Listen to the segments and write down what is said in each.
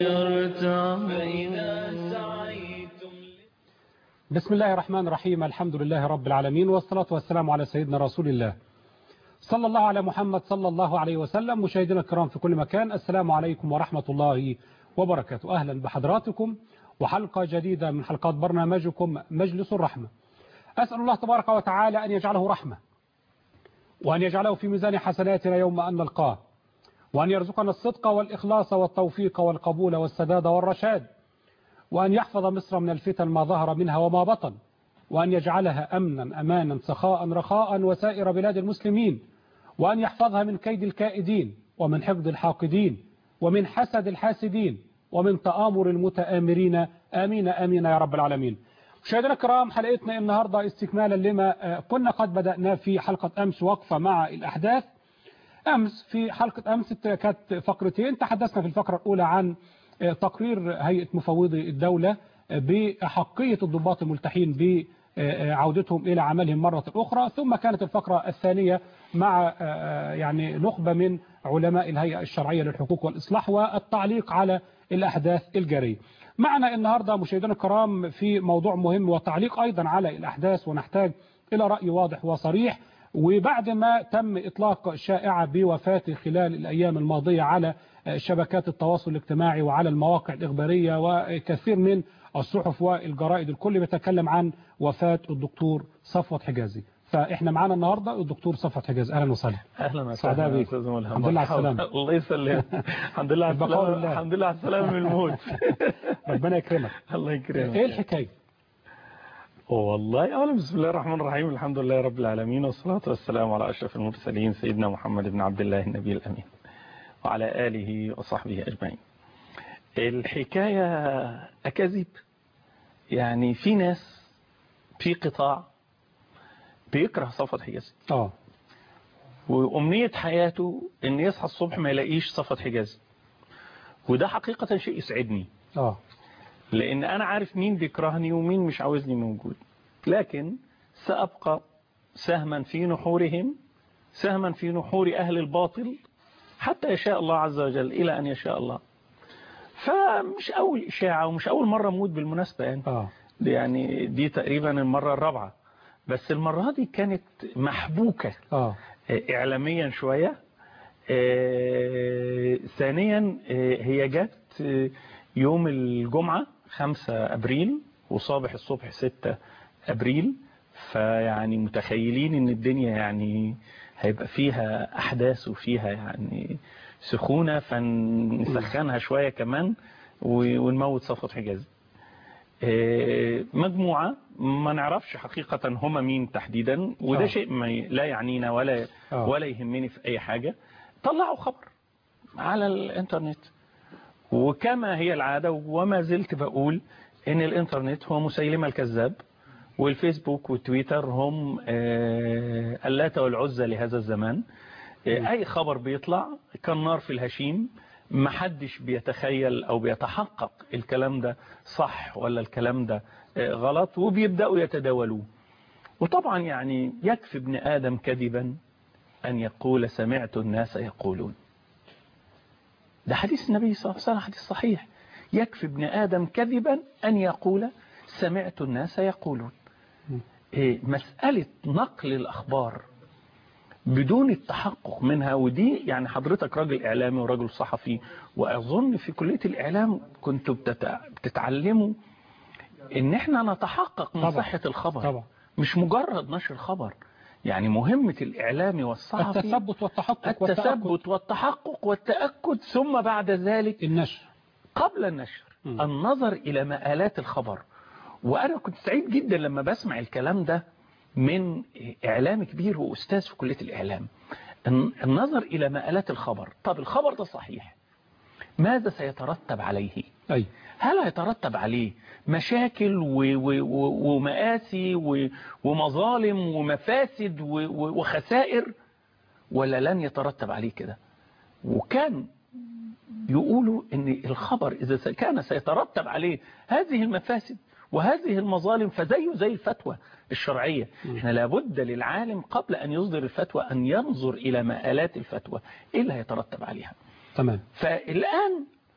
بسم الله الرحمن الرحيم الحمد لله رب العالمين والصلاة والسلام على سيدنا رسول الله صلى الله على محمد صلى الله عليه وسلم مشاهدينا الكرام في كل مكان السلام عليكم ورحمة الله وبركاته أهلا بحضراتكم وحلقة جديدة من حلقات برنامجكم مجلس الرحمة أسأل الله تبارك وتعالى أن يجعله رحمة وأن يجعله في ميزان حسناتنا يوم أن نلقاه وأن يرزقنا الصدق والإخلاص والتوفيق والقبول والسداد والرشاد وأن يحفظ مصر من الفتن ما ظهر منها وما بطن وأن يجعلها أمنا أمانا سخاء رخاء وسائر بلاد المسلمين وأن يحفظها من كيد الكائدين ومن حقد الحاقدين ومن حسد الحاسدين ومن تآمر المتآمرين آمين آمين يا رب العالمين مشاهدينا الكرام حلقتنا النهاردة استكمالا لما كنا قد بدأنا في حلقة أمس وقفة مع الأحداث أمس في حلقة أمس كانت فقرتين تحدثنا في الفقرة الأولى عن تقرير هيئة مفوضي الدولة بحقية الضباط الملتحين بعودتهم إلى عملهم مرة أخرى ثم كانت الفقرة الثانية مع يعني نخبة من علماء الهيئة الشرعية للحقوق والإصلاح والتعليق على الأحداث الجارية معنا النهاردة مشاهدينا الكرام في موضوع مهم وتعليق أيضا على الأحداث ونحتاج إلى رأي واضح وصريح وبعد ما تم إطلاق شائعة بوفاته خلال الأيام الماضية على شبكات التواصل الاجتماعي وعلى المواقع الإخبارية وكثير من الصحف والجرائد الكل بيتكلم عن وفاة الدكتور صفوت حجازي فاحنا معانا النهارده الدكتور صفوت حجازي اهلا وسهلا اهلا وسهلا بك الحمد لله على السلامه الله يسلمك الحمد لله على السلامه الحمد لله على السلامه من الموت ربنا يكرمك الله يكرمك ايه الحكايه والله اولا بسم الله الرحمن الرحيم الحمد لله رب العالمين والصلاه والسلام على اشرف المرسلين سيدنا محمد بن عبد الله النبي الامين وعلى اله وصحبه اجمعين الحكايه اكاذيب يعني في ناس في قطاع بيكره صفوت حجازي اه وأمنية حياته إن يصحى الصبح ما يلاقيش صفوت حجازي وده حقيقة شيء يسعدني اه لأن أنا عارف مين بيكرهني ومين مش عاوزني موجود لكن سأبقى سهما في نحورهم سهما في نحور أهل الباطل حتى يشاء الله عز وجل إلى أن يشاء الله فمش أول إشاعة ومش أول مرة موت بالمناسبة يعني اه دي يعني دي تقريبا المرة الرابعة بس المرة دي كانت محبوكة اه إعلاميا شوية آه ثانيا آه هي جت آه يوم الجمعة 5 أبريل وصابح الصبح 6 أبريل فيعني متخيلين ان الدنيا يعني هيبقى فيها أحداث وفيها يعني سخونة فنسخنها شوية كمان ونموت صفوت حجازي مجموعة ما نعرفش حقيقة هم مين تحديدا وده آه. شيء ما ي- لا يعنينا ولا آه. ولا يهمني في أي حاجة طلعوا خبر على الإنترنت وكما هي العادة وما زلت بقول إن الإنترنت هو مسيلمة الكذاب والفيسبوك والتويتر هم آه، اللات والعزة لهذا الزمان آه، أي خبر بيطلع كالنار في الهشيم محدش بيتخيل أو بيتحقق الكلام ده صح ولا الكلام ده آه، غلط وبيبدأوا يتداولوه وطبعا يعني يكفي ابن آدم كذبا أن يقول سمعت الناس يقولون ده حديث النبي صلى الله عليه وسلم حديث صحيح يكفي ابن آدم كذبا أن يقول سمعت الناس يقولون إيه مسألة نقل الأخبار بدون التحقق منها ودي يعني حضرتك راجل إعلامي وراجل صحفي وأظن في كلية الإعلام كنتوا بتت- بتتعلموا إن احنا نتحقق من طبعا. صحة الخبر طبعا مش مجرد نشر خبر يعني مهمة الإعلامي والصحفي التثبت والتحقق والتأكد التثبت والتحقق والتأكد ثم بعد ذلك النشر قبل النشر مم. النظر إلى مآلات الخبر وأنا كنت سعيد جدا لما بسمع الكلام ده من إعلام كبير وأستاذ في كلية الإعلام الن- النظر إلى مآلات الخبر طب الخبر ده صحيح ماذا سيترتب عليه اي هل هيترتب عليه مشاكل و- و- و- ومآسي و- ومظالم ومفاسد و- و- وخسائر ولا لن يترتب عليه كده وكان يقولوا ان الخبر اذا س- كان سيترتب عليه هذه المفاسد وهذه المظالم فزيه زي الفتوى الشرعية احنا لابد للعالم قبل ان يصدر الفتوى ان ينظر الى مآلات الفتوى ايه اللي هيترتب عليها تمام فالآن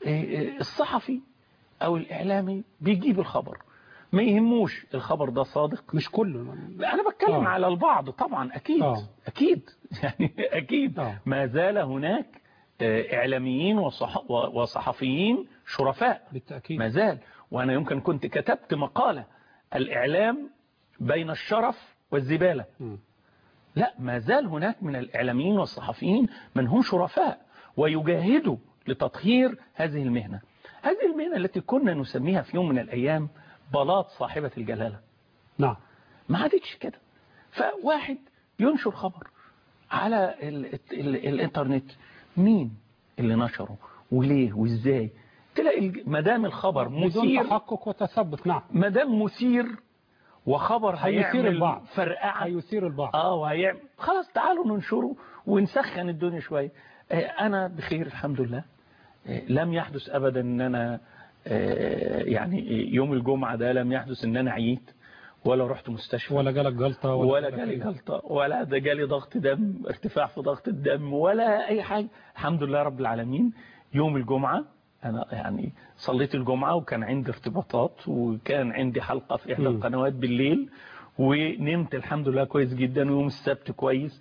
الصحفي أو الإعلامي بيجيب الخبر ما يهموش الخبر ده صادق مش كله أنا بتكلم آه. على البعض طبعا أكيد آه. أكيد يعني أكيد آه. ما زال هناك آه، إعلاميين وصح- وصحفيين شرفاء بالتأكيد ما زال وأنا يمكن كنت كتبت مقالة الإعلام بين الشرف والزبالة مم. لا ما زال هناك من الإعلاميين والصحفيين من هم شرفاء ويجاهدوا لتطهير هذه المهنة هذه المهنة التي كنا نسميها في يوم من الأيام بلاط صاحبة الجلالة نعم ما عادتش كده فواحد ينشر خبر على ال ال الانترنت مين اللي نشره وليه وازاي تلاقي الج- ما دام الخبر بدون مثير تحقق وتثبت نعم ما دام مثير وخبر هيثير هيعمل البعض. فرقعه هيثير البعض اه وهيعمل خلاص تعالوا ننشره ونسخن الدنيا شويه آه، انا بخير الحمد لله آه، لم يحدث ابدا ان انا آه، يعني يوم الجمعه ده لم يحدث ان انا عييت ولا رحت مستشفى ولا جالك جلطة ولا جالك جالي إيه. جلطة ولا ده جالي ضغط دم ارتفاع في ضغط الدم ولا أي حاجة الحمد لله رب العالمين يوم الجمعة أنا يعني صليت الجمعة وكان عندي ارتباطات وكان عندي حلقة في إحدى مم. القنوات بالليل ونمت الحمد لله كويس جدا ويوم السبت كويس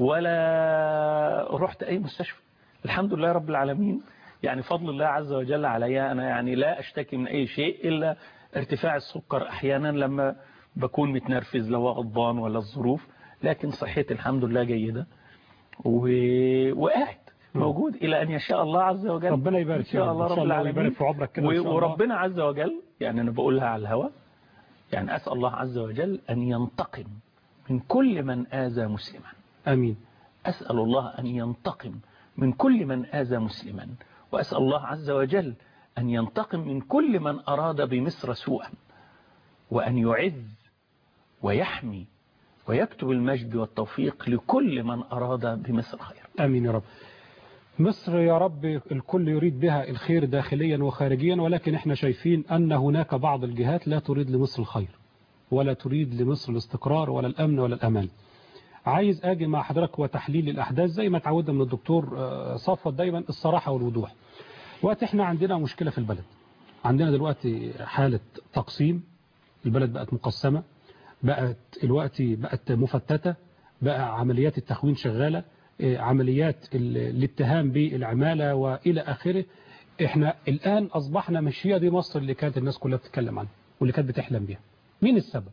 ولا رحت أي مستشفى الحمد لله رب العالمين يعني فضل الله عز وجل عليا أنا يعني لا أشتكي من أي شيء إلا ارتفاع السكر أحيانا لما بكون متنرفز لو غضبان ولا الظروف لكن صحتي الحمد لله جيدة و... وقاعد موجود إلى أن يشاء الله عز وجل ربنا يبارك إن شاء يا الله إن شاء رب الله العالمين ويبارك في عمرك كده إن شاء و... الله. وربنا عز وجل يعني أنا بقولها على الهواء يعني أسأل الله عز وجل أن ينتقم من كل من آذى مسلما آمين أسأل الله أن ينتقم من كل من آذى مسلما وأسأل الله عز وجل أن ينتقم من كل من أراد بمصر سوءا وأن يعز ويحمي ويكتب المجد والتوفيق لكل من أراد بمصر خير آمين يا رب مصر يا رب الكل يريد بها الخير داخليا وخارجيا ولكن احنا شايفين أن هناك بعض الجهات لا تريد لمصر الخير ولا تريد لمصر الاستقرار ولا الأمن ولا الأمان عايز أجي مع حضرتك وتحليل الأحداث زي ما تعودنا من الدكتور آه، صفوت دايما الصراحة والوضوح وقت احنا عندنا مشكلة في البلد عندنا دلوقتي حالة تقسيم البلد بقت مقسمة بقت الوقت بقت مفتتة بقى عمليات التخوين شغالة إيه، عمليات ال- الاتهام بالعمالة وإلى آخره احنا الآن أصبحنا مش هي دي مصر اللي كانت الناس كلها بتتكلم عنها واللي كانت بتحلم بيها مين السبب؟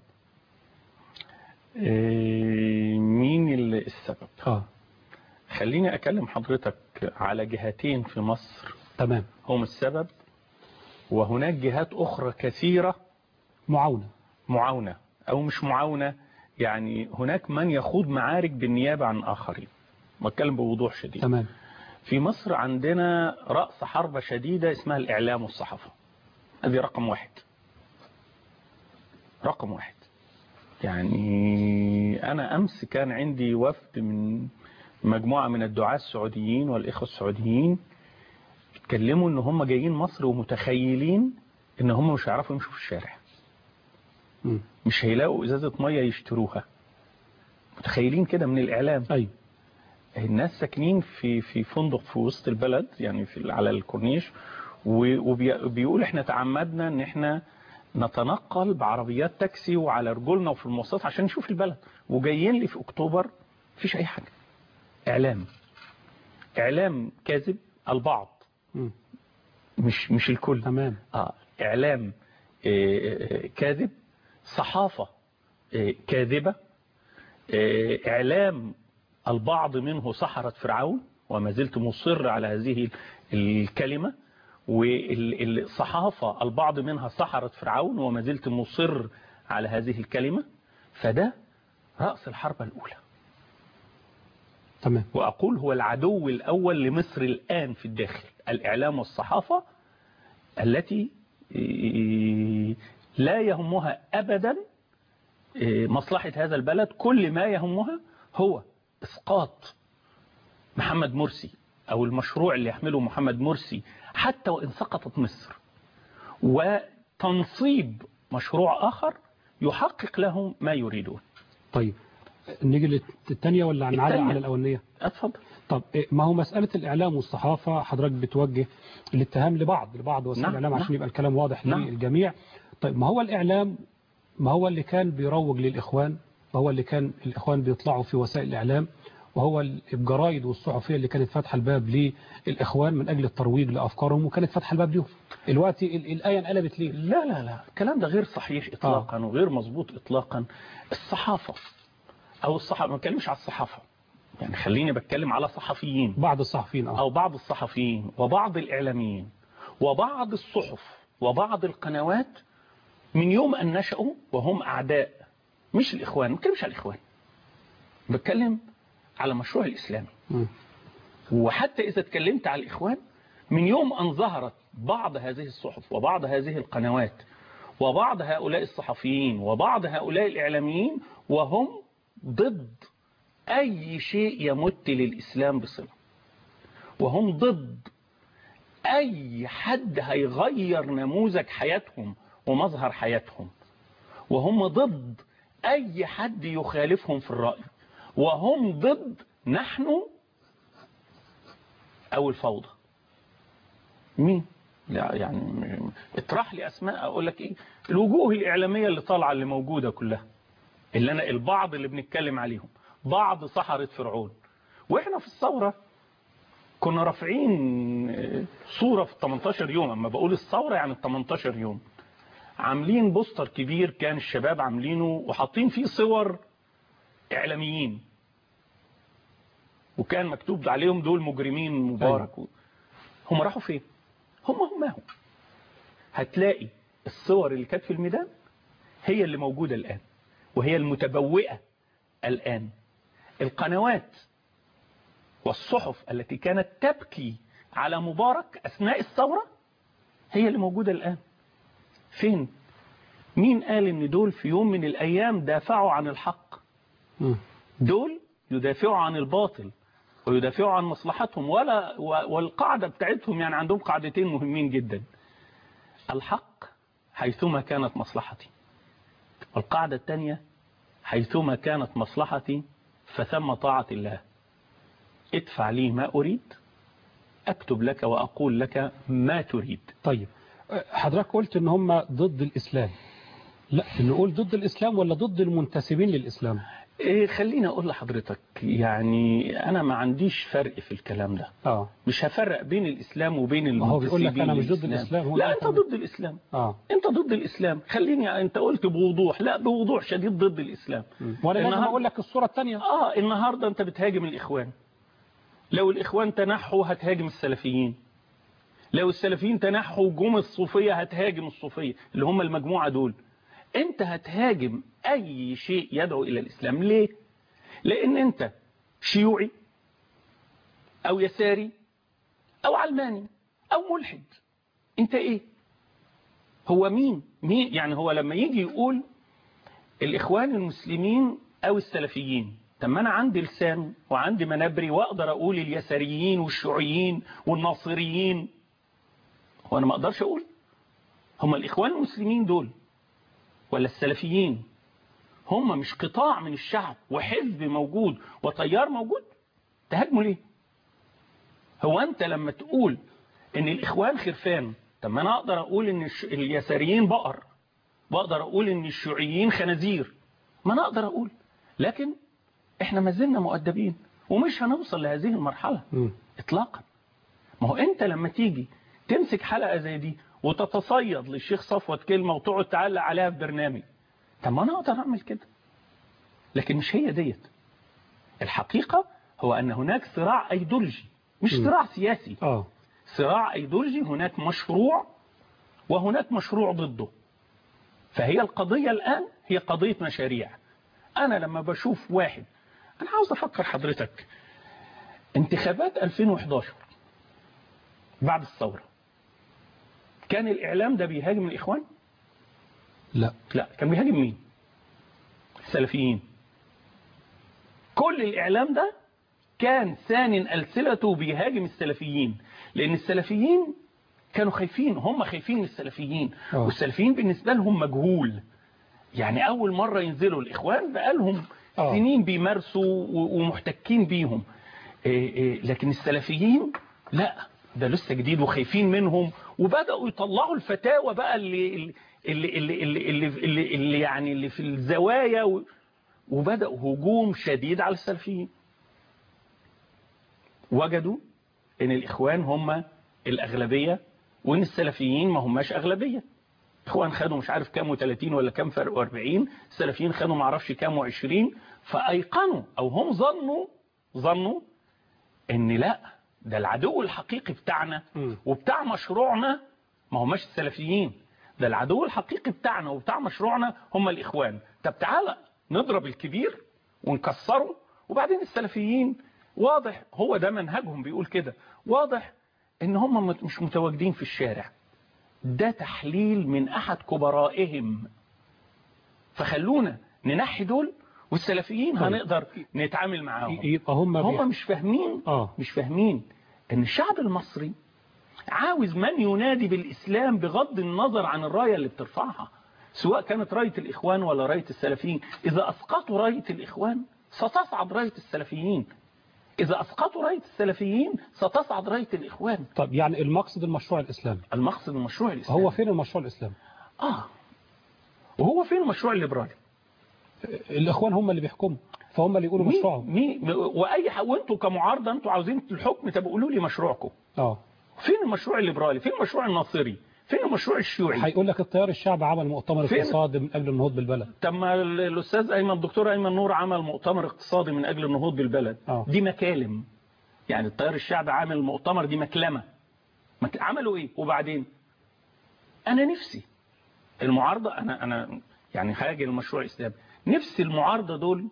إيه، مين اللي السبب اه خليني أكلم حضرتك على جهتين في مصر تمام هم السبب وهناك جهات أخرى كثيرة معاونة معاونة أو مش معاونة يعني هناك من يخوض معارك بالنيابة عن آخرين بتكلم بوضوح شديد تمام في مصر عندنا رأس حربة شديدة اسمها الإعلام والصحافة هذه رقم واحد رقم واحد يعني أنا أمس كان عندي وفد من مجموعة من الدعاة السعوديين والإخوة السعوديين اتكلموا إن هم جايين مصر ومتخيلين إن هم مش هيعرفوا يمشوا في الشارع مم. مش هيلاقوا إزازة مية يشتروها متخيلين كده من الإعلام أيوة الناس ساكنين في في فندق في وسط البلد يعني في على الكورنيش وبيقول احنا تعمدنا ان احنا نتنقل بعربيات تاكسي وعلى رجولنا وفي المواصلات عشان نشوف البلد وجايين لي في اكتوبر مفيش اي حاجه اعلام اعلام كاذب البعض مم. مش مش الكل تمام اه اعلام آه، آه، كاذب صحافه آه، كاذبه آه، اعلام البعض منه سحرة فرعون وما زلت مصر على هذه الكلمة والصحافة البعض منها سحرة فرعون وما زلت مصر على هذه الكلمة فده رأس الحرب الأولى تمام وأقول هو العدو الأول لمصر الآن في الداخل الإعلام والصحافة التي لا يهمها أبدا مصلحة هذا البلد كل ما يهمها هو إسقاط محمد مرسي أو المشروع اللي يحمله محمد مرسي حتى وإن سقطت مصر وتنصيب مشروع آخر يحقق لهم ما يريدون طيب نيجي للثانية ولا نعلق التانية. على الأولانية اتفضل طب إيه، ما هو مسألة الإعلام والصحافة حضرتك بتوجه الاتهام لبعض لبعض وسائل نعم، الإعلام عشان نعم. يبقى الكلام واضح نعم. للجميع طيب ما هو الإعلام ما هو اللي كان بيروج للإخوان وهو اللي كان الإخوان بيطلعوا في وسائل الإعلام وهو الجرايد والصحفية اللي كانت فاتحة الباب للإخوان من أجل الترويج لأفكارهم وكانت فاتحة الباب ليهم دلوقتي ال- الآية انقلبت ليه؟ لا لا لا الكلام ده غير صحيح اطلاقا وغير مظبوط اطلاقا الصحافه او الصحافه ما بتكلمش على الصحافه يعني خليني بتكلم على صحفيين بعض الصحفيين اه أو بعض الصحفيين وبعض الإعلاميين وبعض الصحف وبعض القنوات من يوم أن نشأوا وهم أعداء مش الإخوان ما بتكلمش على الإخوان بتكلم على مشروع الإسلامي مم. وحتى إذا اتكلمت على الإخوان من يوم أن ظهرت بعض هذه الصحف وبعض هذه القنوات وبعض هؤلاء الصحفيين وبعض هؤلاء الإعلاميين وهم ضد أي شيء يمت للإسلام بصلة وهم ضد أي حد هيغير نموذج حياتهم ومظهر حياتهم وهم ضد أي حد يخالفهم في الرأي وهم ضد نحن أو الفوضى مين؟ لا يعني م- اطرح لي أسماء أقول لك إيه الوجوه الإعلامية اللي طالعة اللي موجودة كلها اللي أنا البعض اللي بنتكلم عليهم بعض سحرة فرعون وإحنا في الثورة كنا رافعين آه، صورة في 18 يوم أما بقول الثورة يعني 18 يوم عاملين بوستر كبير كان الشباب عاملينه وحاطين فيه صور إعلاميين وكان مكتوب عليهم دول مجرمين مبارك هم راحوا فين هم هم هم هتلاقي الصور اللي كانت في الميدان هي اللي موجودة الآن وهي المتبوئة الآن القنوات والصحف التي كانت تبكي على مبارك أثناء الثورة هي اللي موجودة الآن فين مين قال ان دول في يوم من الأيام دافعوا عن الحق مم. دول يدافعوا عن الباطل ويدافعوا عن مصلحتهم ولا و- والقاعدة بتاعتهم يعني عندهم قاعدتين مهمين جدا الحق حيثما كانت مصلحتي والقاعدة الثانية حيثما كانت مصلحتي فثم طاعة الله ادفع لي ما أريد أكتب لك وأقول لك ما تريد طيب أه، حضرتك قلت ان هم ضد الإسلام لا نقول ضد الإسلام ولا ضد المنتسبين للإسلام إيه خليني أقول لحضرتك يعني أنا ما عنديش فرق في الكلام ده اه مش هفرق بين الإسلام وبين ما هو بيقول لك المنتسبين أنا مش ضد للإسلام. الإسلام، هو لا قال أنت أنا- ضد الإسلام اه أنت ضد الإسلام خليني أنت قلت بوضوح لا بوضوح شديد ضد الإسلام وانا لازم النهاردة- اقول لك الصورة الثانية آه النهاردة أنت بتهاجم الإخوان لو الإخوان تنحوا هتهاجم السلفيين لو السلفيين تنحوا جم الصوفية هتهاجم الصوفية اللي هم المجموعة دول أنت هتهاجم أي شيء يدعو إلى الإسلام ليه؟ لأن أنت شيوعي أو يساري أو علماني أو ملحد أنت إيه؟ هو مين؟ مين؟ يعني هو لما يجي يقول الإخوان المسلمين أو السلفيين طب ما أنا عندي لسان وعندي منابري وأقدر أقول اليساريين والشيوعيين والناصريين وأنا ما أقدرش أقول هم الإخوان المسلمين دول ولا السلفيين هم مش قطاع من الشعب وحزب موجود وتيار موجود تهاجموا ليه هو أنت لما تقول إن الإخوان خرفان طب ما أنا أقدر أقول إن الش- اليساريين بقر واقدر اقول ان الشيوعيين خنازير ما انا اقدر اقول لكن احنا ما زلنا مؤدبين ومش هنوصل لهذه المرحلة مم. اطلاقا ما هو انت لما تيجي تمسك حلقة زي دي وتتصيد للشيخ صفوت كلمة وتقعد تعلق عليها في برنامج طب ما انا اقدر اعمل كده لكن مش هي ديت الحقيقة هو ان هناك صراع ايديولوجي مش م. صراع سياسي اه صراع ايديولوجي هناك مشروع وهناك مشروع ضده فهي القضية الآن هي قضية مشاريع أنا لما بشوف واحد أنا عاوز أفكر حضرتك انتخابات 2011 بعد الثورة كان الإعلام ده بيهاجم الإخوان؟ لا لا كان بيهاجم مين؟ السلفيين كل الإعلام ده كان ثان ألسلته بيهاجم السلفيين لأن السلفيين كانوا خايفين هم خايفين من السلفيين آه. والسلفيين بالنسبة لهم مجهول يعني أول مرة ينزلوا الإخوان بقالهم آه. سنين بيمارسوا و- ومحتكين بيهم إيه إيه لكن السلفيين لا ده لسه جديد وخايفين منهم وبدأوا يطلعوا الفتاوى بقى اللي اللي اللي اللي, اللي, اللي, اللي, اللي يعني اللي في الزوايا و- وبدأوا هجوم شديد على السلفيين وجدوا ان الاخوان هم الاغلبيه وان السلفيين ما هماش اغلبيه اخوان خدوا مش عارف كام و30 ولا كام فرق و40 السلفيين خدوا ما اعرفش كام و20 فايقنوا او هم ظنوا ظنوا ان لا ده العدو الحقيقي بتاعنا مم. وبتاع مشروعنا ما هماش السلفيين ده العدو الحقيقي بتاعنا وبتاع مشروعنا هم الاخوان طب تعالى نضرب الكبير ونكسره وبعدين السلفيين واضح هو ده منهجهم بيقول كده واضح ان هم مت- مش متواجدين في الشارع ده تحليل من احد كبرائهم فخلونا ننحي دول والسلفيين طيب. هنقدر نتعامل معاهم يبقى هم بيح- هم مش فاهمين اه مش فاهمين ان الشعب المصري عاوز من ينادي بالاسلام بغض النظر عن الرايه اللي بترفعها سواء كانت رايه الاخوان ولا رايه السلفيين اذا اسقطوا رايه الاخوان ستصعد رايه السلفيين اذا اسقطوا رايه السلفيين ستصعد رايه الاخوان طب يعني المقصد المشروع الإسلامي المقصد المشروع الاسلامي هو فين المشروع الإسلامي اه وهو فين المشروع الليبرالي الإخوان هم اللي بيحكموا فهم اللي يقولوا مين مشروعهم مين واي ح- وانتوا كمعارضه انتوا عاوزين الحكم طب قولوا لي مشروعكم اه فين المشروع الليبرالي فين المشروع الناصري فين المشروع الشيوعي هيقول لك التيار الشعبي عمل مؤتمر فين؟ اقتصادي من أجل النهوض بالبلد طب ما ال- الاستاذ ايمن الدكتور ايمن نور عمل مؤتمر اقتصادي من اجل النهوض بالبلد آه. دي مكالم يعني التيار الشعبي عامل مؤتمر دي مكلمه مك- عملوا ايه وبعدين انا نفسي المعارضه انا انا يعني هاجي المشروع الاسلامي نفسي المعارضه دول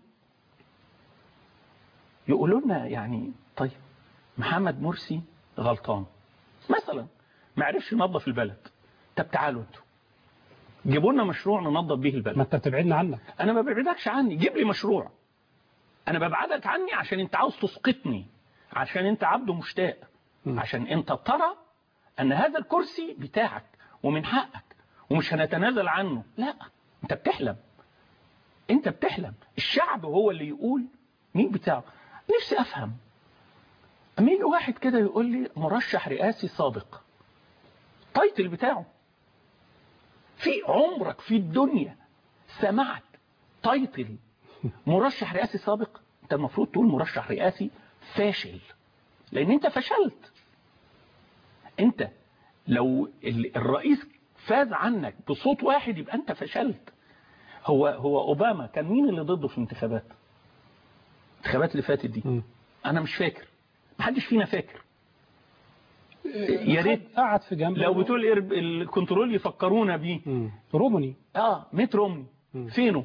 يقولوا لنا يعني طيب محمد مرسي غلطان مثلا ما عرفش ينظف البلد طب تعالوا انتوا جيبوا لنا مشروع ننظف بيه البلد ما انت بتبعدنا عنك انا ما ببعدكش عني جيب لي مشروع انا ببعدك عني عشان انت عاوز تسقطني عشان انت عبد مشتاق مم. عشان انت ترى ان هذا الكرسي بتاعك ومن حقك ومش هنتنازل عنه لا انت بتحلم انت بتحلم الشعب هو اللي يقول مين بتاعه نفسي افهم اما يجي واحد كده يقول لي مرشح رئاسي سابق تايتل بتاعه في عمرك في الدنيا سمعت تايتل مرشح رئاسي سابق انت المفروض تقول مرشح رئاسي فاشل لان انت فشلت انت لو ال- الرئيس فاز عنك بصوت واحد يبقى انت فشلت هو هو اوباما كان مين اللي ضده في الانتخابات الانتخابات اللي فاتت دي مم. انا مش فاكر محدش فينا فاكر يا ريت قعد في جنب لو بتقول إيه الكنترول يفكرونا بيه مم. روماني اه ميت رومني مم. فينه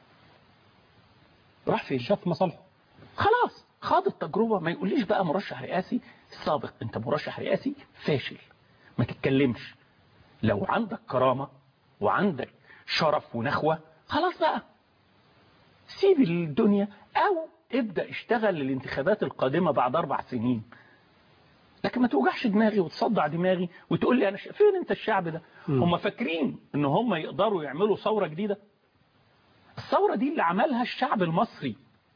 راح فين شاف مصالحه خلاص خاض التجربة ما يقوليش بقى مرشح رئاسي سابق انت مرشح رئاسي فاشل ما تتكلمش لو عندك كرامة وعندك شرف ونخوة خلاص بقى سيب الدنيا او ابدأ اشتغل للانتخابات القادمة بعد اربع سنين لكن ما توجعش دماغي وتصدع دماغي وتقول لي انا ش... فين انت الشعب ده مم. هم فاكرين ان هم يقدروا يعملوا ثورة جديدة الثورة دي اللي عملها الشعب المصري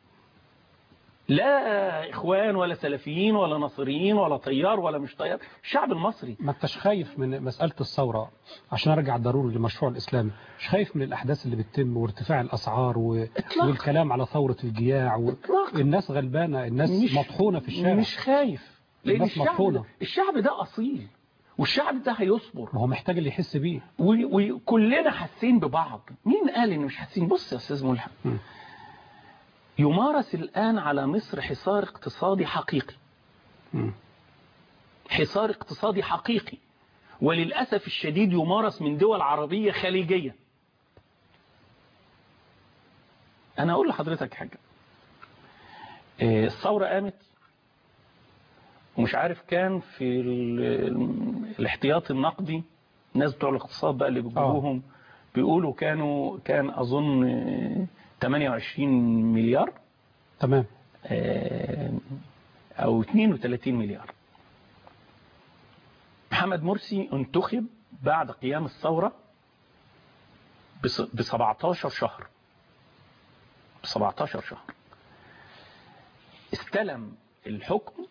لا إخوان ولا سلفيين ولا نصريين ولا طيار ولا مش طيار الشعب المصري ما انتش خايف من مسألة الثورة عشان ارجع ضروري للمشروع الإسلامي مش خايف من الأحداث اللي بتتم وارتفاع الأسعار و... إطلاقاً. والكلام على ثورة الجياع و... إطلاقاً. الناس غلبانة الناس مش- مطحونة في الشارع مش خايف لأن الناس الشعب مطحونة. ده, الشعب ده أصيل والشعب ده هيصبر ما هو محتاج اللي يحس بيه و- وكلنا حاسين ببعض مين قال ان مش حاسين بص يا استاذ ملحم مم. يمارس الآن على مصر حصار اقتصادي حقيقي مم. حصار اقتصادي حقيقي وللأسف الشديد يمارس من دول عربية خليجية أنا أقول لحضرتك حاجة آه، الثورة قامت ومش عارف كان في ال- الاحتياط النقدي الناس بتوع الاقتصاد بقى اللي بيجيبوهم بيقولوا كانوا كان أظن آه، 28 مليار تمام آه، أو 32 مليار محمد مرسي انتخب بعد قيام الثورة ب 17 شهر 17 شهر استلم الحكم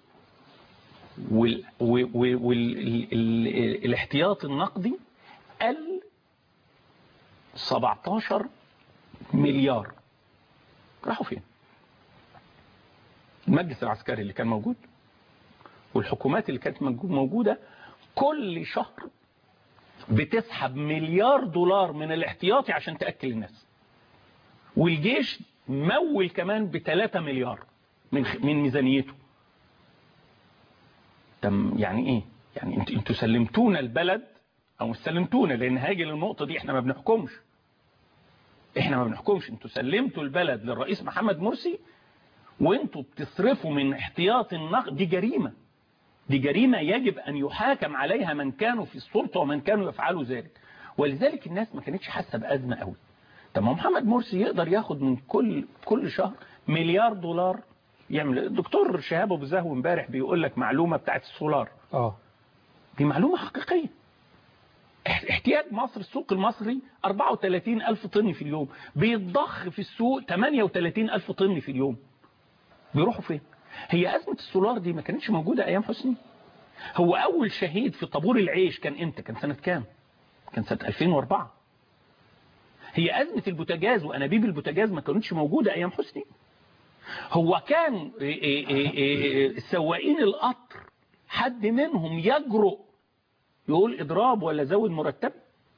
والاحتياط النقدي قل 17 مليار راحوا فين المجلس العسكري اللي كان موجود والحكومات اللي كانت موجودة كل شهر بتسحب مليار دولار من الاحتياطي عشان تأكل الناس والجيش مول كمان ب 3 مليار من من ميزانيته تم يعني ايه يعني انتوا انتوا سلمتونا البلد او مش سلمتونا لان هاجي للنقطه دي احنا ما بنحكمش احنا ما بنحكمش انتوا سلمتوا البلد للرئيس محمد مرسي وانتوا بتصرفوا من احتياط النقد دي جريمه دي جريمه يجب ان يحاكم عليها من كانوا في السلطه ومن كانوا يفعلوا ذلك ولذلك الناس ما كانتش حاسه بازمه قوي طب ما محمد مرسي يقدر ياخد من كل كل شهر مليار دولار يعمل الدكتور شهاب ابو زهو امبارح بيقول لك معلومه بتاعت السولار اه دي معلومه حقيقيه احتياج مصر السوق المصري 34 ألف طن في اليوم بيتضخ في السوق 38 ألف طن في اليوم بيروحوا فين هي أزمة السولار دي ما كانتش موجودة أيام حسني هو أول شهيد في طابور العيش كان إمتى كان سنة كام كان سنة 2004 هي أزمة البوتاجاز وأنابيب البوتاجاز ما كانتش موجودة أيام حسني هو كان سواقين القطر حد منهم يجرؤ يقول إضراب ولا زود مرتب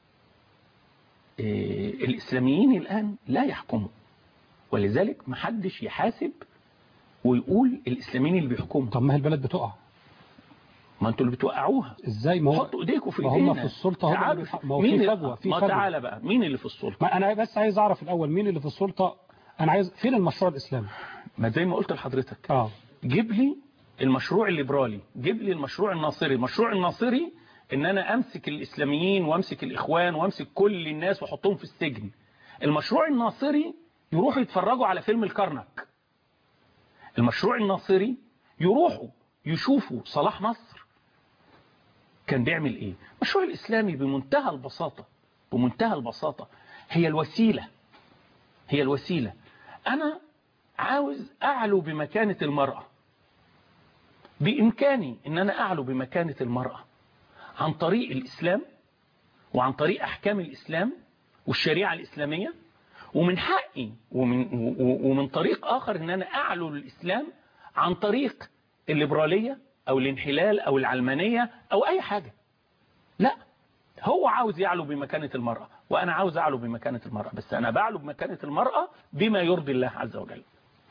الإسلاميين الآن لا يحكموا ولذلك محدش يحاسب ويقول الإسلاميين اللي بيحكموا طب ما هي البلد بتقع ما انتوا اللي بتوقعوها ازاي ما هو حطوا ايديكم في ما ايدينا هم في السلطه هم تعالوا اللي- ما هو مين في اللي- فجوه في ما فجوه تعالى بقى مين اللي في السلطة ما انا بس عايز اعرف الاول مين اللي في السلطه انا عايز فين المشروع الاسلامي ما زي ما قلت لحضرتك اه جيب لي المشروع الليبرالي جيب لي المشروع الناصري المشروع الناصري ان انا امسك الاسلاميين وامسك الاخوان وامسك كل الناس واحطهم في السجن المشروع الناصري يروحوا يتفرجوا على فيلم الكرنك المشروع الناصري يروحوا يشوفوا صلاح نصر كان بيعمل ايه المشروع الاسلامي بمنتهى البساطة بمنتهى البساطة هي الوسيلة هي الوسيلة انا عاوز اعلو بمكانة المرأة بامكاني ان انا اعلو بمكانة المرأة عن طريق الاسلام وعن طريق احكام الاسلام والشريعة الاسلامية ومن حقي ومن, و- ومن طريق اخر ان انا اعلو الاسلام عن طريق الليبرالية او الانحلال او العلمانية او اي حاجة لا هو عاوز يعلو بمكانة المرأة وانا عاوز اعلو بمكانة المرأة بس انا بعلو بمكانة المرأة بما يرضي الله عز وجل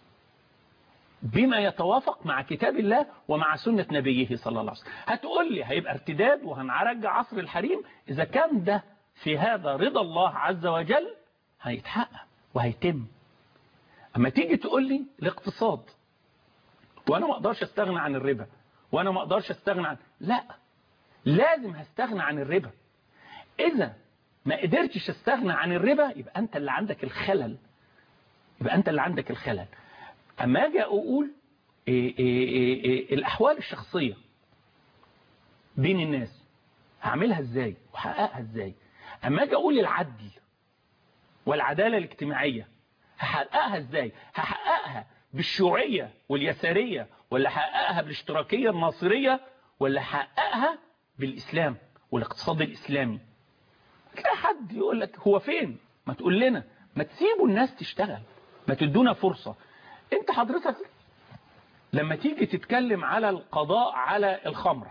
بما يتوافق مع كتاب الله ومع سنة نبيه صلى الله عليه وسلم هتقول لي هيبقى ارتداد وهنرجع عصر الحريم إذا كان ده في هذا رضا الله عز وجل هيتحقق وهيتم أما تيجي تقول لي الاقتصاد وأنا ما أقدرش أستغنى عن الربا وأنا ما أقدرش أستغنى عن لا لازم هستغنى عن الربا إذا ما قدرتش أستغنى عن الربا يبقى أنت اللي عندك الخلل يبقى أنت اللي عندك الخلل أما أجي أقول إيه إيه إيه إيه الأحوال الشخصية بين الناس هعملها إزاي وحققها إزاي أما أجي أقول العدل والعدالة الاجتماعية هحققها إزاي هحققها بالشيوعية واليسارية ولا هحققها بالاشتراكية الناصرية ولا هحققها بالإسلام والاقتصاد الإسلامي تلاقي حد يقول لك هو فين ما تقول لنا ما تسيبوا الناس تشتغل ما تدونا فرصة انت حضرتك لما تيجي تتكلم على القضاء على الخمرة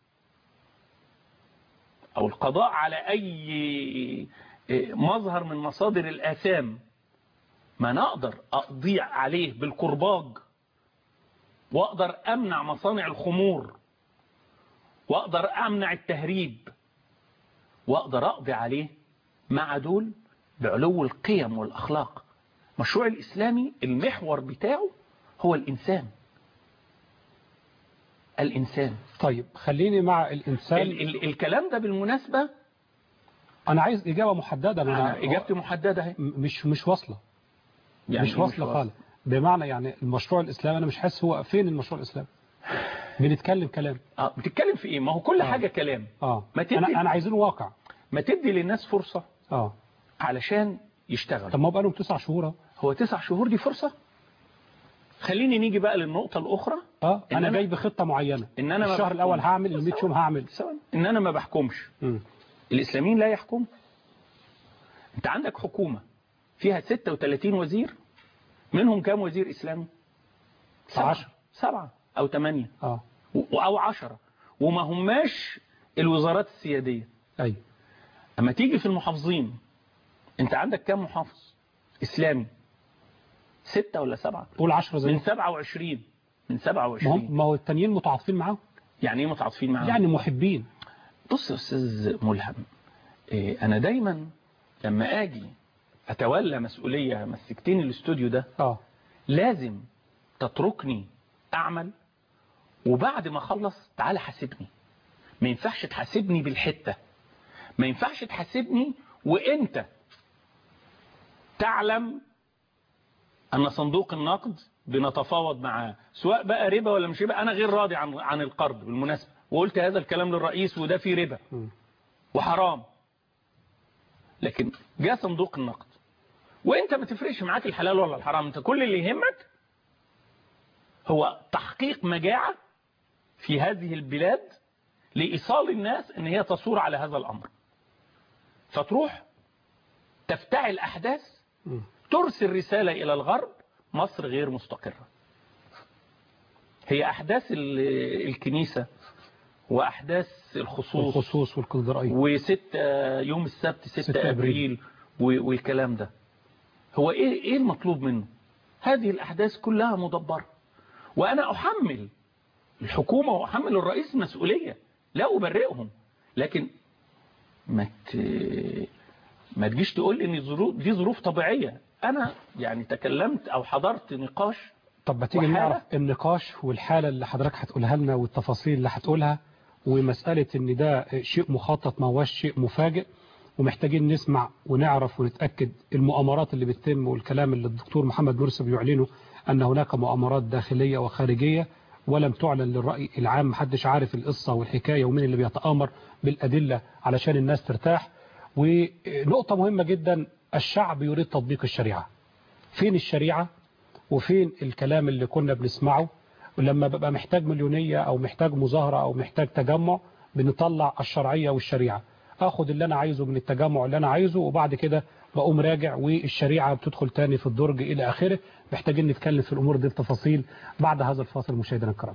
او القضاء على اي مظهر من مصادر الاثام ما نقدر اقضي عليه بالكرباج واقدر امنع مصانع الخمور واقدر امنع التهريب واقدر اقضي عليه مع دول بعلو القيم والاخلاق مشروع الإسلامي المحور بتاعه هو الإنسان الإنسان طيب خليني مع الإنسان ال ال الكلام ده بالمناسبة أنا عايز إجابة محددة أنا أنا إجابتي محددة اهي مش مش واصلة يعني مش إيه واصلة خالص بمعنى يعني المشروع الإسلامي أنا مش حاسس هو فين المشروع الإسلامي بنتكلم كلام آه بتتكلم في إيه ما هو كل آه. حاجة كلام اه ما تدي- أنا أنا عايزين واقع ما تدي للناس فرصة اه علشان يشتغل طب ما هو بقالهم تسع شهور أهو. هو تسع شهور دي فرصة خليني نيجي بقى للنقطة الأخرى اه إن انا أنا- جاي بخطه معينه إن أنا ما الشهر بحكمش. الاول هعمل ال 100 يوم هعمل ثواني. إن أنا ما بحكمش مم. الإسلاميين لا يحكموا أنت عندك حكومة فيها 36 وزير منهم كام وزير إسلامي سبعة عشرة. سبعة أو ثمانية اه و- أو عشرة وما هماش الوزارات السيادية ايوه أما تيجي في المحافظين أنت عندك كام محافظ إسلامي ستة ولا سبعة قول 10 زي من ما 27 من ما هم 27 ما هو التانيين متعاطفين معاهم يعني ايه متعاطفين معاهم يعني محبين بص يا استاذ ملهم إيه انا دايما لما اجي اتولى مسؤوليه مسكتني الاستوديو ده اه لازم تتركني اعمل وبعد ما اخلص تعالى حاسبني ما ينفعش تحاسبني بالحته ما ينفعش تحاسبني وانت تعلم ان صندوق النقد بنتفاوض معاه سواء بقى ربا ولا مش ربا انا غير راضي عن عن القرض بالمناسبه وقلت هذا الكلام للرئيس وده فيه ربا مم. وحرام لكن جاء صندوق النقد وانت ما تفرقش معاك الحلال ولا الحرام انت كل اللي يهمك هو تحقيق مجاعة في هذه البلاد لإيصال الناس ان هي تصور على هذا الأمر فتروح تفتعل أحداث مم. ترسل رسالة إلى الغرب مصر غير مستقرة هي أحداث ال- الكنيسة وأحداث الخصوص الخصوص والكونفدراليه وست يوم السبت 6 ستة أبريل و- والكلام ده هو إيه, إيه المطلوب منه هذه الأحداث كلها مدبرة وأنا أحمل الحكومة وأحمل الرئيس مسؤولية لا أبرئهم لكن ما ت... ما تجيش تقول ان الظروف دي ظروف طبيعية انا يعني تكلمت او حضرت نقاش طب ما تيجي وحالة؟ نعرف النقاش والحالة اللي حضرتك هتقولها لنا والتفاصيل اللي هتقولها ومسألة ان ده شيء مخطط ما هوش شيء مفاجئ ومحتاجين نسمع ونعرف ونتأكد المؤامرات اللي بتتم والكلام اللي الدكتور محمد مرسي بيعلنه أن هناك مؤامرات داخلية وخارجية ولم تعلن للرأي العام محدش عارف القصة والحكاية ومين اللي بيتآمر بالأدلة علشان الناس ترتاح ونقطة مهمة جدا الشعب يريد تطبيق الشريعة فين الشريعة وفين الكلام اللي كنا بنسمعه ولما ببقى محتاج مليونية أو محتاج مظاهرة أو محتاج تجمع بنطلع الشرعية والشريعة أخد اللي أنا عايزه من التجمع اللي أنا عايزه وبعد كده بقوم راجع والشريعة بتدخل تاني في الدرج إلى آخره محتاجين نتكلم في الأمور دي بتفاصيل بعد هذا الفاصل مشاهدينا الكرام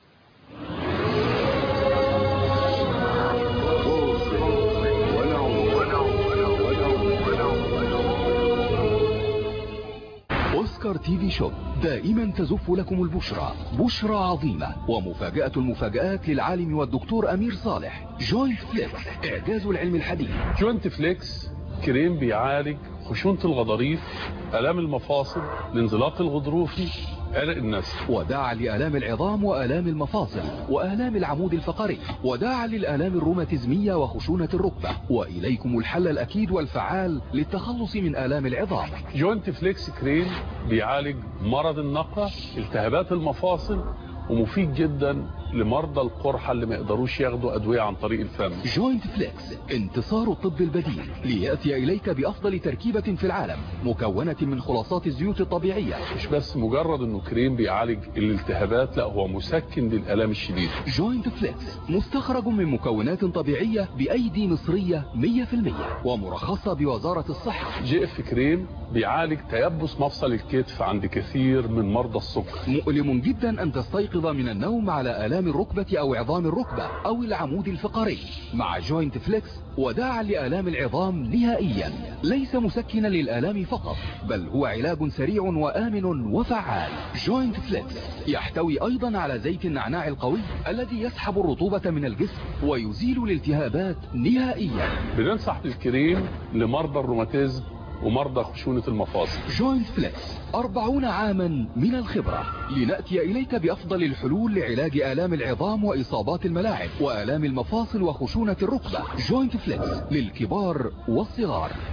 أوسكار تي في شوب دائما تزف لكم البشرى بشرى عظيمة ومفاجأة المفاجآت للعالم والدكتور أمير صالح جوينت فليكس إعجاز العلم الحديث جوينت فليكس كريم بيعالج خشونة الغضاريف آلام المفاصل الانزلاق الغضروفي عرق النسل وداعا لآلام العظام وآلام المفاصل وآلام العمود الفقري وداعا للآلام الروماتيزمية وخشونة الركبة وإليكم الحل الأكيد والفعال للتخلص من آلام العظام جوينت فليكس كريم بيعالج مرض النقع التهابات المفاصل ومفيد جدا لمرضى القرحة اللي ما يقدروش ياخدوا أدوية عن طريق الفم جوينت فليكس انتصار الطب البديل ليأتي إليك بأفضل تركيبة في العالم مكونة من خلاصات الزيوت الطبيعية مش بس مجرد انه كريم بيعالج الالتهابات لا هو مسكن للآلام الشديدة جوينت فليكس مستخرج من مكونات طبيعية بأيدي مصرية 100% ومرخصة بوزارة الصحة جي اف كريم بيعالج تيبس مفصل الكتف عند كثير من مرضى السكر مؤلم جدا أن تستيقظ من النوم على آلام الركبة أو عظام الركبة أو العمود الفقري مع جوينت فليكس وداعا لآلام العظام نهائيا ليس مسكنا للآلام فقط بل هو علاج سريع وآمن وفعال جوينت فليكس يحتوي أيضا على زيت النعناع القوي الذي يسحب الرطوبة من الجسم ويزيل الالتهابات نهائيا بننصح بالكريم لمرضى الروماتيزم ومرضى خشونة المفاصل جوينت فليكس أربعون عاما من الخبرة لنأتي إليك بأفضل الحلول لعلاج آلام العظام وإصابات الملاعب وآلام المفاصل وخشونة الركبة جوينت فليكس للكبار والصغار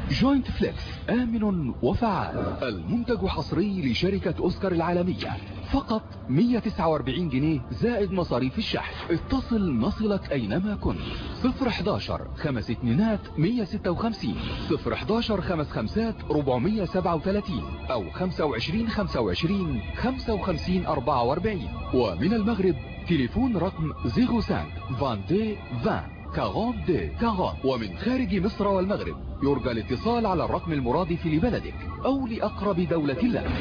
جوينت فليكس آمن وفعال المنتج حصري لشركة أوسكار العالمية فقط 149 جنيه زائد مصاريف الشحن اتصل نصلك أينما كنت 011 خمس اتنينات 156 011 خمس خمسات 437 أو 25 25 55 44 ومن المغرب تليفون رقم 05 22 20 42 40 ومن خارج مصر والمغرب يرجى الاتصال على الرقم المرادف لبلدك أو لأقرب دولة لك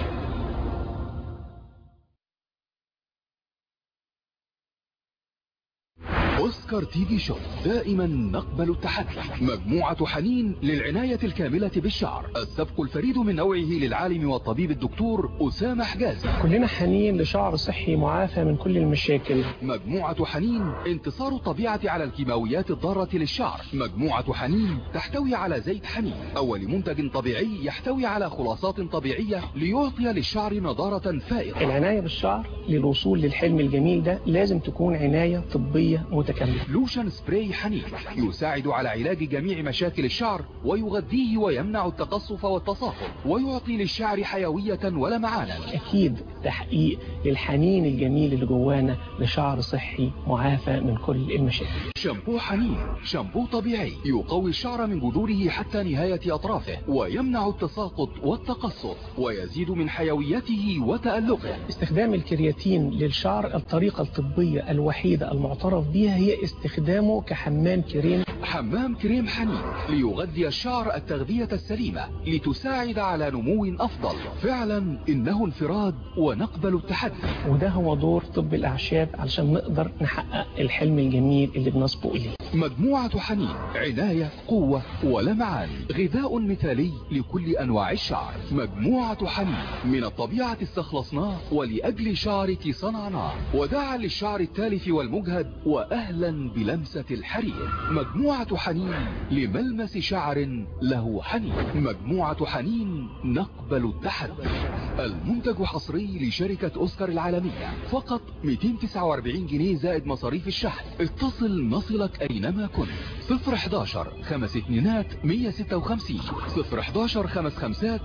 أوسكار تي في شو دائما نقبل التحدي مجموعة حنين للعناية الكاملة بالشعر السبق الفريد من نوعه للعالم والطبيب الدكتور أسامة حجازي كلنا حنين لشعر صحي معافى من كل المشاكل مجموعة حنين انتصار الطبيعة على الكيماويات الضارة للشعر مجموعة حنين تحتوي على زيت حنين أول منتج طبيعي يحتوي على خلاصات طبيعية ليعطي للشعر نضارة فائقة العناية بالشعر للوصول للحلم الجميل ده لازم تكون عناية طبية متكاملة لوشن سبراي حنين يساعد على علاج جميع مشاكل الشعر ويغذيه ويمنع التقصف والتصاقل ويعطي للشعر حيوية ولمعانا أكيد تحقيق للحنين الجميل اللي جوانا لشعر صحي معافى من كل المشاكل شامبو حنين شامبو طبيعي يقوي الشعر من جذوره حتى نهاية أطرافه ويمنع التساقط والتقصف ويزيد من حيويته وتألقه استخدام الكرياتين للشعر الطريقة الطبية الوحيدة المعترف بها هي استخدامه كحمام كريم حمام كريم حنين ليغذي الشعر التغذية السليمة لتساعد على نمو أفضل فعلا إنه انفراد ونقبل التحدي وده هو دور طب الأعشاب علشان نقدر نحقق الحلم الجميل اللي بنصبو إليه مجموعة حنين عناية قوة ولمعان غذاء مثالي لكل أنواع الشعر مجموعة حنين من الطبيعة استخلصناه ولأجل شعرك صنعناه وداعا للشعر التالف والمجهد وأهلا بلمسة الحرير مجموعة حنين لملمس شعر له حنين مجموعة حنين نقبل التحدي المنتج حصري لشركة أوسكار العالمية فقط 249 جنيه زائد مصاريف الشحن اتصل نصلك أينما كنت 011 خمس اتنينات 156 011 خمس خمسات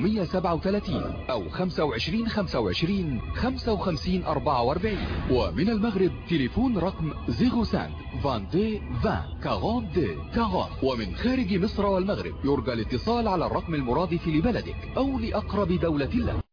437 أو 25 25 55 44 ومن المغرب تليفون رقم 05 22 20 42 40 ومن خارج مصر والمغرب يرجى الاتصال على الرقم المرادف لبلدك أو لأقرب دولة لك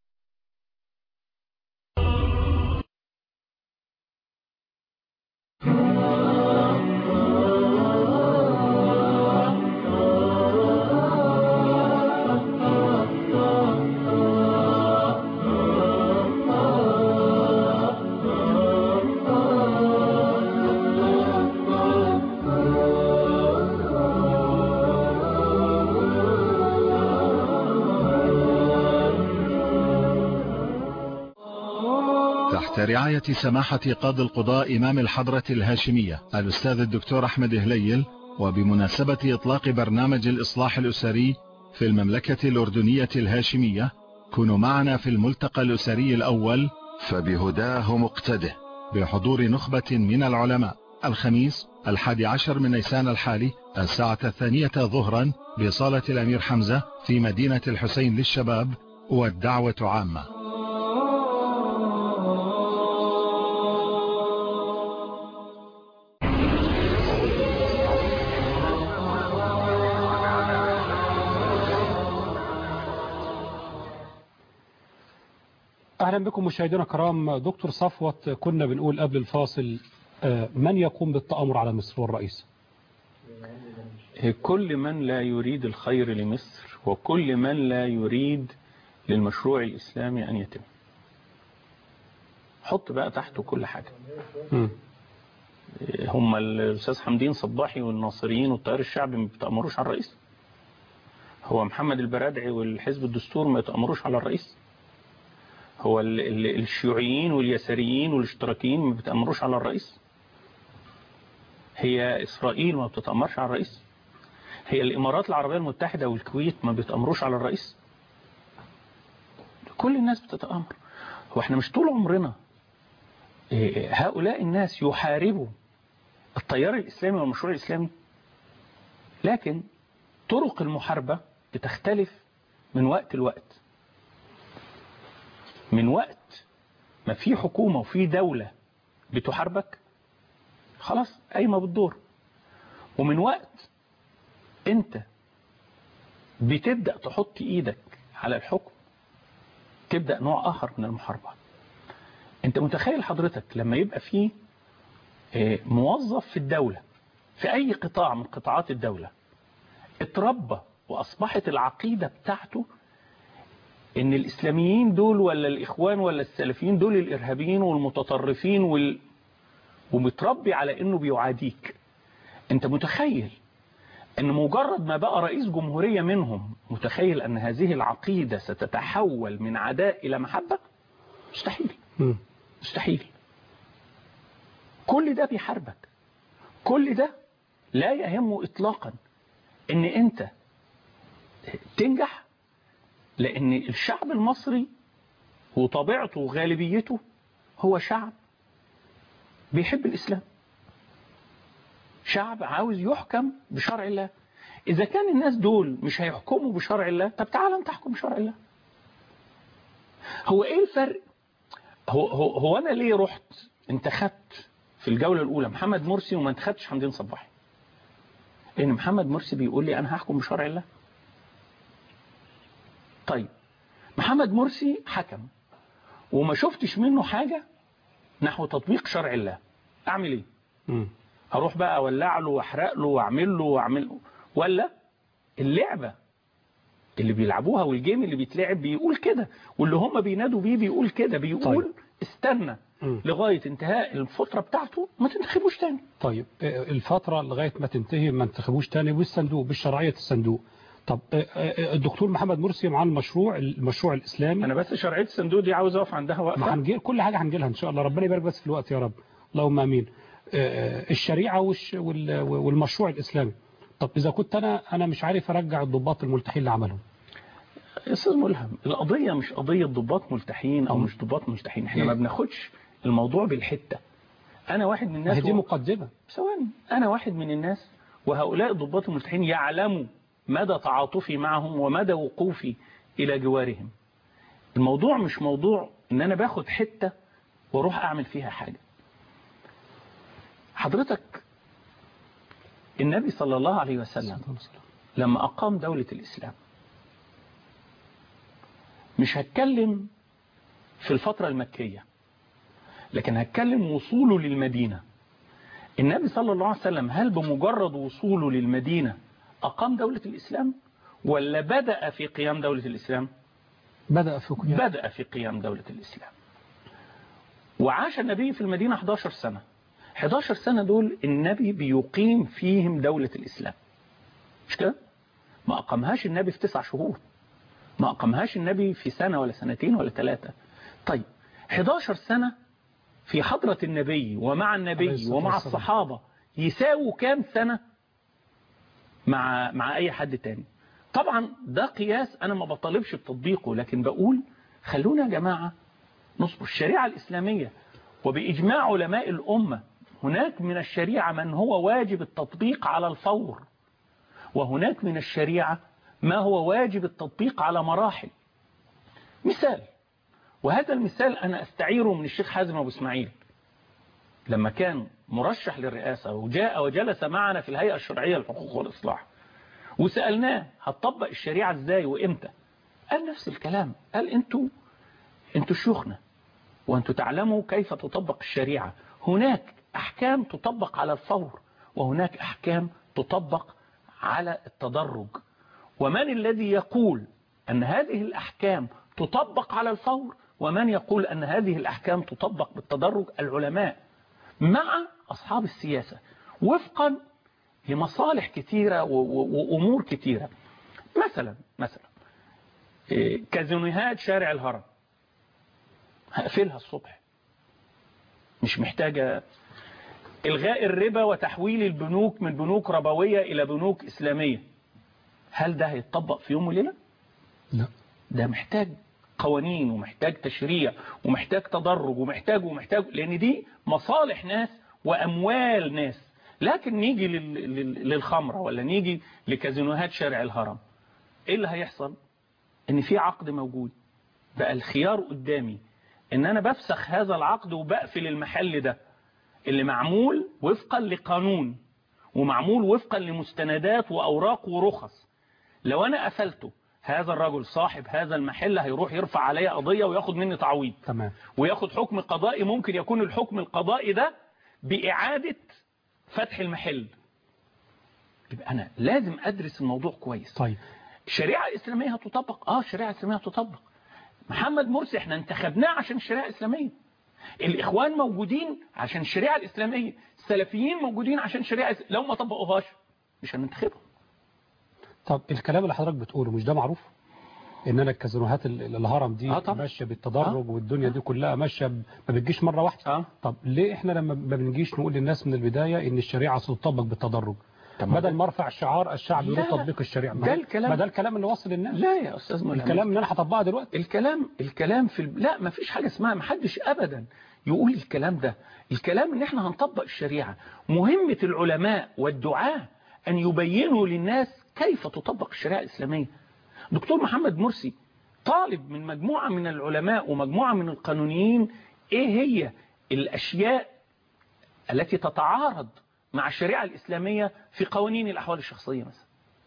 تحت رعاية سماحة قاضي القضاء إمام الحضرة الهاشمية الأستاذ الدكتور أحمد هليل وبمناسبة إطلاق برنامج الإصلاح الأسري في المملكة الأردنية الهاشمية كونوا معنا في الملتقى الأسري الأول فبهداه مقتده بحضور نخبة من العلماء الخميس الحادي عشر من نيسان الحالي الساعة الثانية ظهرا بصالة الأمير حمزة في مدينة الحسين للشباب والدعوة عامة أهلا بكم مشاهدينا الكرام دكتور صفوت كنا بنقول قبل الفاصل آه، من يقوم بالتآمر على مصر والرئيس كل من لا يريد الخير لمصر وكل من لا يريد للمشروع الإسلامي أن يتم حط بقى تحته كل حاجة مم. هم الأستاذ حمدين صباحي والناصريين والتيار الشعبي ما بيتأمروش على الرئيس هو محمد البرادعي والحزب الدستور ما يتأمروش على الرئيس هو ال- ال- الشيوعيين واليساريين والاشتراكيين ما بيتأمروش على الرئيس هي إسرائيل ما بتتأمرش على الرئيس هي الإمارات العربية المتحدة والكويت ما بيتأمروش على الرئيس كل الناس بتتأمر هو احنا مش طول عمرنا إيه، هؤلاء الناس يحاربوا التيار الإسلامي والمشروع الإسلامي لكن طرق المحاربة بتختلف من وقت لوقت من وقت ما في حكومة وفي دولة بتحاربك خلاص قايمة بالدور ومن وقت انت بتبدأ تحط ايدك على الحكم تبدأ نوع اخر من المحاربة انت متخيل حضرتك لما يبقى في آه، موظف في الدولة في اي قطاع من قطاعات الدولة اتربى واصبحت العقيدة بتاعته ان الاسلاميين دول ولا الاخوان ولا السلفيين دول الارهابيين والمتطرفين وال... ومتربي على انه بيعاديك انت متخيل ان مجرد ما بقى رئيس جمهورية منهم متخيل ان هذه العقيدة ستتحول من عداء الى محبة مستحيل مم. مستحيل كل ده بيحاربك كل ده لا يهمه اطلاقا ان انت تنجح لان الشعب المصري وطبيعته وغالبيته هو شعب بيحب الاسلام شعب عاوز يحكم بشرع الله اذا كان الناس دول مش هيحكموا بشرع الله طب تعال انت احكم بشرع الله هو ايه الفرق هو, هو, هو انا ليه رحت انتخبت في الجولة الاولى محمد مرسي وما انتخبتش حمدين صباحي لان محمد مرسي بيقول لي انا هحكم بشرع الله طيب محمد مرسي حكم وما شفتش منه حاجة نحو تطبيق شرع الله اعمل ايه مم. هروح بقى اولع له واحرق له واعمل له واعمل له ولا اللعبة اللي بيلعبوها والجيم اللي بيتلعب بيقول كده واللي هم بينادوا بيه بيقول كده بيقول طيب. استنى مم. لغاية انتهاء الفترة بتاعته ما تنتخبوش تاني طيب آه، الفترة لغاية ما تنتهي ما انتخبوش تاني بالصندوق بالشرعية الصندوق طب آه، آه، الدكتور محمد مرسي مع المشروع المشروع الإسلامي انا بس شرعية الصندوق دي عاوز اقف عندها ما وقفة هنجي كل حاجة هنجيلها إن شاء الله ربنا يبارك بس في الوقت يا رب اللهم آمين آه، آه، الشريعة والش- وال- والمشروع الإسلامي طب إذا كنت أنا أنا مش عارف أرجع الضباط الملتحين اللي عملهم يا استاذ ملهم القضية مش قضية ضباط ملتحين او مش ضباط ملتحين احنا ما بناخدش الموضوع بالحتة انا واحد من ما الناس هي دي و- مقدمة ثواني أنا واحد من الناس وهؤلاء الضباط الملتحين يعلموا مدى تعاطفي معهم ومدى وقوفي إلى جوارهم الموضوع مش موضوع إن أنا باخد حتة واروح أعمل فيها حاجة حضرتك النبي صلى الله عليه وسلم لما أقام دولة الإسلام مش هتكلم في الفترة المكية لكن هتكلم وصوله للمدينة النبي صلى الله عليه وسلم هل بمجرد وصوله للمدينة أقام دولة الإسلام ولا بدأ في قيام دولة الإسلام بدأ في قيام بدأ في قيام دولة الإسلام وعاش النبي في المدينة 11 سنة 11 سنة دول النبي بيقيم فيهم دولة الإسلام مش كده ما أقامهاش النبي في تسع شهور ما أقامهاش النبي في سنة ولا سنتين ولا ثلاثة طيب 11 سنة في حضرة النبي ومع عليه النبي الصلاة ومع والسلام. الصحابة يساووا كام سنة مع مع أي حد تاني طبعا ده قياس أنا ما بطالبش بتطبيقه لكن بقول خلونا يا جماعة نصبر الشريعة الإسلامية وبإجماع علماء الأمة هناك من الشريعة من هو واجب التطبيق على الفور وهناك من الشريعة ما هو واجب التطبيق على مراحل مثال وهذا المثال أنا أستعيره من الشيخ حازم أبو إسماعيل لما كان مرشح للرئاسة وجاء وجلس معنا في الهيئة الشرعية للحقوق والإصلاح وسألناه هتطبق الشريعة إزاي وإمتى قال نفس الكلام قال أنتوا أنتوا شيوخنا وأنتوا تعلموا كيف تطبق الشريعة هناك أحكام تطبق على الفور وهناك أحكام تطبق على التدرج ومن الذي يقول أن هذه الأحكام تطبق على الفور ومن يقول أن هذه الأحكام تطبق بالتدرج العلماء مع أصحاب السياسة وفقا لمصالح كثيرة و- و- وأمور كثيرة مثلا مثلا إيه، كازينوهات شارع الهرم هقفلها الصبح مش محتاجة إلغاء الربا وتحويل البنوك من بنوك ربوية إلى بنوك إسلامية هل ده هيتطبق في يوم وليلة؟ لا ده محتاج قوانين ومحتاج تشريع ومحتاج تدرج ومحتاج ومحتاج لأن دي مصالح ناس وأموال ناس لكن نيجي لل- لل- للخمرة ولا نيجي لكازينوهات شارع الهرم ايه اللي هيحصل ان في عقد موجود بقى الخيار قدامي ان انا بفسخ هذا العقد وبقفل المحل ده اللي معمول وفقا لقانون ومعمول وفقا لمستندات واوراق ورخص لو انا قفلته هذا الرجل صاحب هذا المحل هيروح يرفع عليا قضية وياخد مني تعويض تمام وياخد حكم قضائي ممكن يكون الحكم القضائي ده بإعادة فتح المحل يبقى أنا لازم أدرس الموضوع كويس طيب الشريعة الإسلامية هتطبق آه الشريعة الإسلامية هتطبق محمد مرسي احنا انتخبناه عشان الشريعة الإسلامية الإخوان موجودين عشان الشريعة الإسلامية السلفيين موجودين عشان الشريعة الإس- لو ما طبقوهاش مش هننتخبهم طب الكلام اللي حضرتك بتقوله مش ده معروف ان انا الكازينوهات ال- ال- الهرم دي آه طبعا. ماشيه بالتدرج والدنيا دي كلها ماشيه ب- ما بتجيش مره واحده آه. طب ليه احنا لما ما بنجيش نقول للناس من البدايه ان الشريعه ستطبق بالتدرج طب ما بدل ده- ما ارفع شعار الشعب يريد لا، تطبيق الشريعه ما ده هو- الكلام- ما ده الكلام اللي وصل الناس لا يا أستاذ ملهم الكلام اللي انا هطبقها دلوقتي الكلام الكلام في ال... لا ما فيش حاجة اسمها ما حدش أبدا يقول الكلام ده الكلام ان احنا هنطبق الشريعة مهمة العلماء والدعاة أن يبينوا للناس كيف تطبق الشريعة الإسلامية دكتور محمد مرسي طالب من مجموعة من العلماء ومجموعة من القانونيين ايه هي الأشياء التي تتعارض مع الشريعة الإسلامية في قوانين الأحوال الشخصية مثلا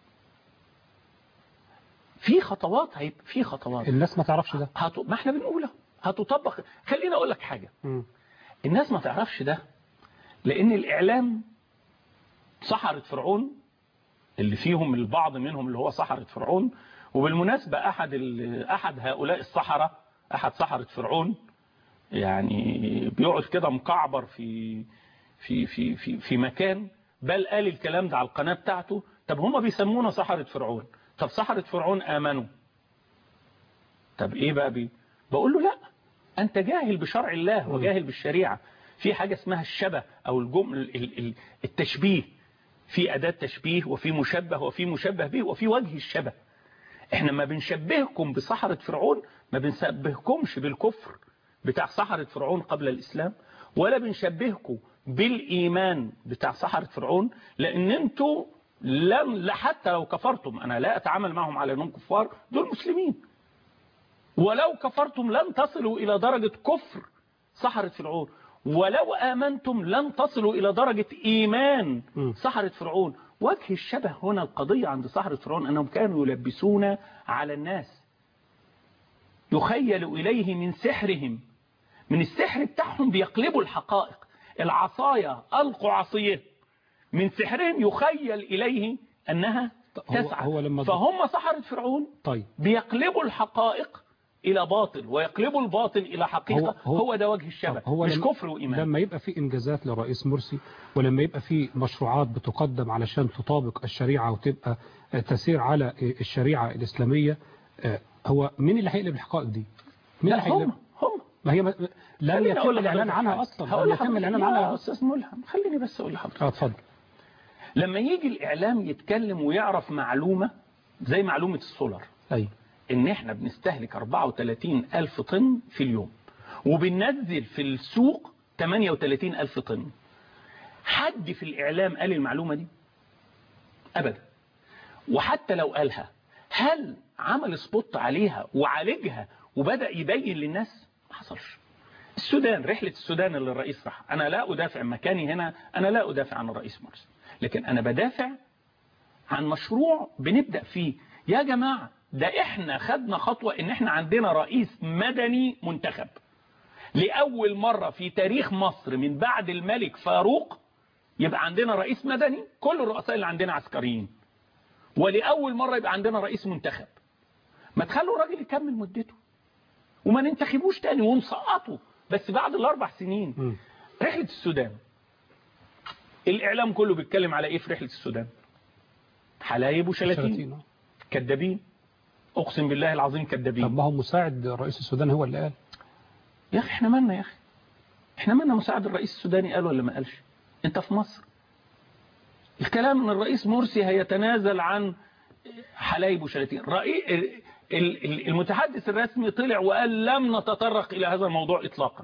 في خطوات هيبقى في خطوات الناس ما تعرفش ده هت... ما احنا بنقولها هتطبق خليني اقول لك حاجة مم. الناس ما تعرفش ده لان الاعلام سحرة فرعون اللي فيهم البعض منهم اللي هو سحرة فرعون وبالمناسبة احد ال... احد هؤلاء السحرة احد سحرة فرعون يعني بيقعد كده مكعبر في في في في في مكان بل قال الكلام ده على القناة بتاعته طب هما بيسمونا سحرة فرعون طب سحرة فرعون آمنوا طب ايه بقى بي بقول له لا انت جاهل بشرع الله وجاهل بالشريعة في حاجة اسمها الشبه او الجمل ال- ال- التشبيه في أداة تشبيه وفي مشبه وفي مشبه به وفي وجه الشبه احنا ما بنشبهكم بسحرة فرعون ما بنشبهكمش بالكفر بتاع سحرة فرعون قبل الإسلام ولا بنشبهكم بالإيمان بتاع سحرة فرعون لأن انتوا لم حتى لو كفرتم أنا لا أتعامل معهم على أنهم كفار دول مسلمين ولو كفرتم لن تصلوا إلى درجة كفر سحرة فرعون ولو آمنتم لن تصلوا إلى درجة إيمان م. سحرة فرعون وجه الشبه هنا القضية عند سحرة فرعون أنهم كانوا يلبسون على الناس يخيل إليه من سحرهم من السحر بتاعهم بيقلبوا الحقائق العصاية ألقوا عصيه من سحرهم يخيل إليه أنها هو- تسعى هو لما- فهم سحرة فرعون طيب بيقلبوا الحقائق إلى باطل ويقلبوا الباطل إلى حقيقة هو- هو, هو- هو ده وجه الشبه طب هو مش لما- كفر وإيمان لما يبقى في إنجازات للرئيس مرسي ولما يبقى في مشروعات بتقدم علشان تطابق الشريعة وتبقى آه، تسير على آه، الشريعة الإسلامية آه، هو مين اللي هيقلب الحقائق دي؟ مين لا اللي هيقلب؟ هم هم ما هي ما- لن خليني يتم أقول الإعلان لحضرتك عنها حاجة. أصلا هقول لن يتم لحضرتك- الإعلان يا عنها أستاذ ملهم خليني بس أقول لحضرتك اه اتفضل لما يجي الإعلام يتكلم ويعرف معلومة زي معلومة السولار أيوه ان احنا بنستهلك 34 الف طن في اليوم وبننزل في السوق 38 الف طن حد في الاعلام قال المعلومة دي ابدا وحتى لو قالها هل عمل سبوت عليها وعالجها وبدأ يبين للناس ما حصلش السودان رحلة السودان اللي الرئيس راح أنا لا أدافع مكاني هنا أنا لا أدافع عن الرئيس مرسي لكن أنا بدافع عن مشروع بنبدأ فيه يا جماعة ده احنا خدنا خطوة ان احنا عندنا رئيس مدني منتخب لأول مرة في تاريخ مصر من بعد الملك فاروق يبقى عندنا رئيس مدني كل الرؤساء اللي عندنا عسكريين ولأول مرة يبقى عندنا رئيس منتخب ما تخلوا الراجل يكمل مدته وما ننتخبوش تاني ونسقطه بس بعد الأربع سنين مم. رحلة السودان الإعلام كله بيتكلم على إيه في رحلة السودان حلايب وشلاتين شلاتين، آه. كدابين أقسم بالله العظيم طب كدابين ما هو مساعد رئيس السودان هو اللي قال يا أخي إحنا مالنا يا أخي إحنا مالنا مساعد الرئيس السوداني قال ولا ما قالش أنت في مصر الكلام ان الرئيس مرسي هيتنازل عن حلايب وشلاتين رئي... ال- ال- المتحدث الرسمي طلع وقال لم نتطرق إلى هذا الموضوع إطلاقا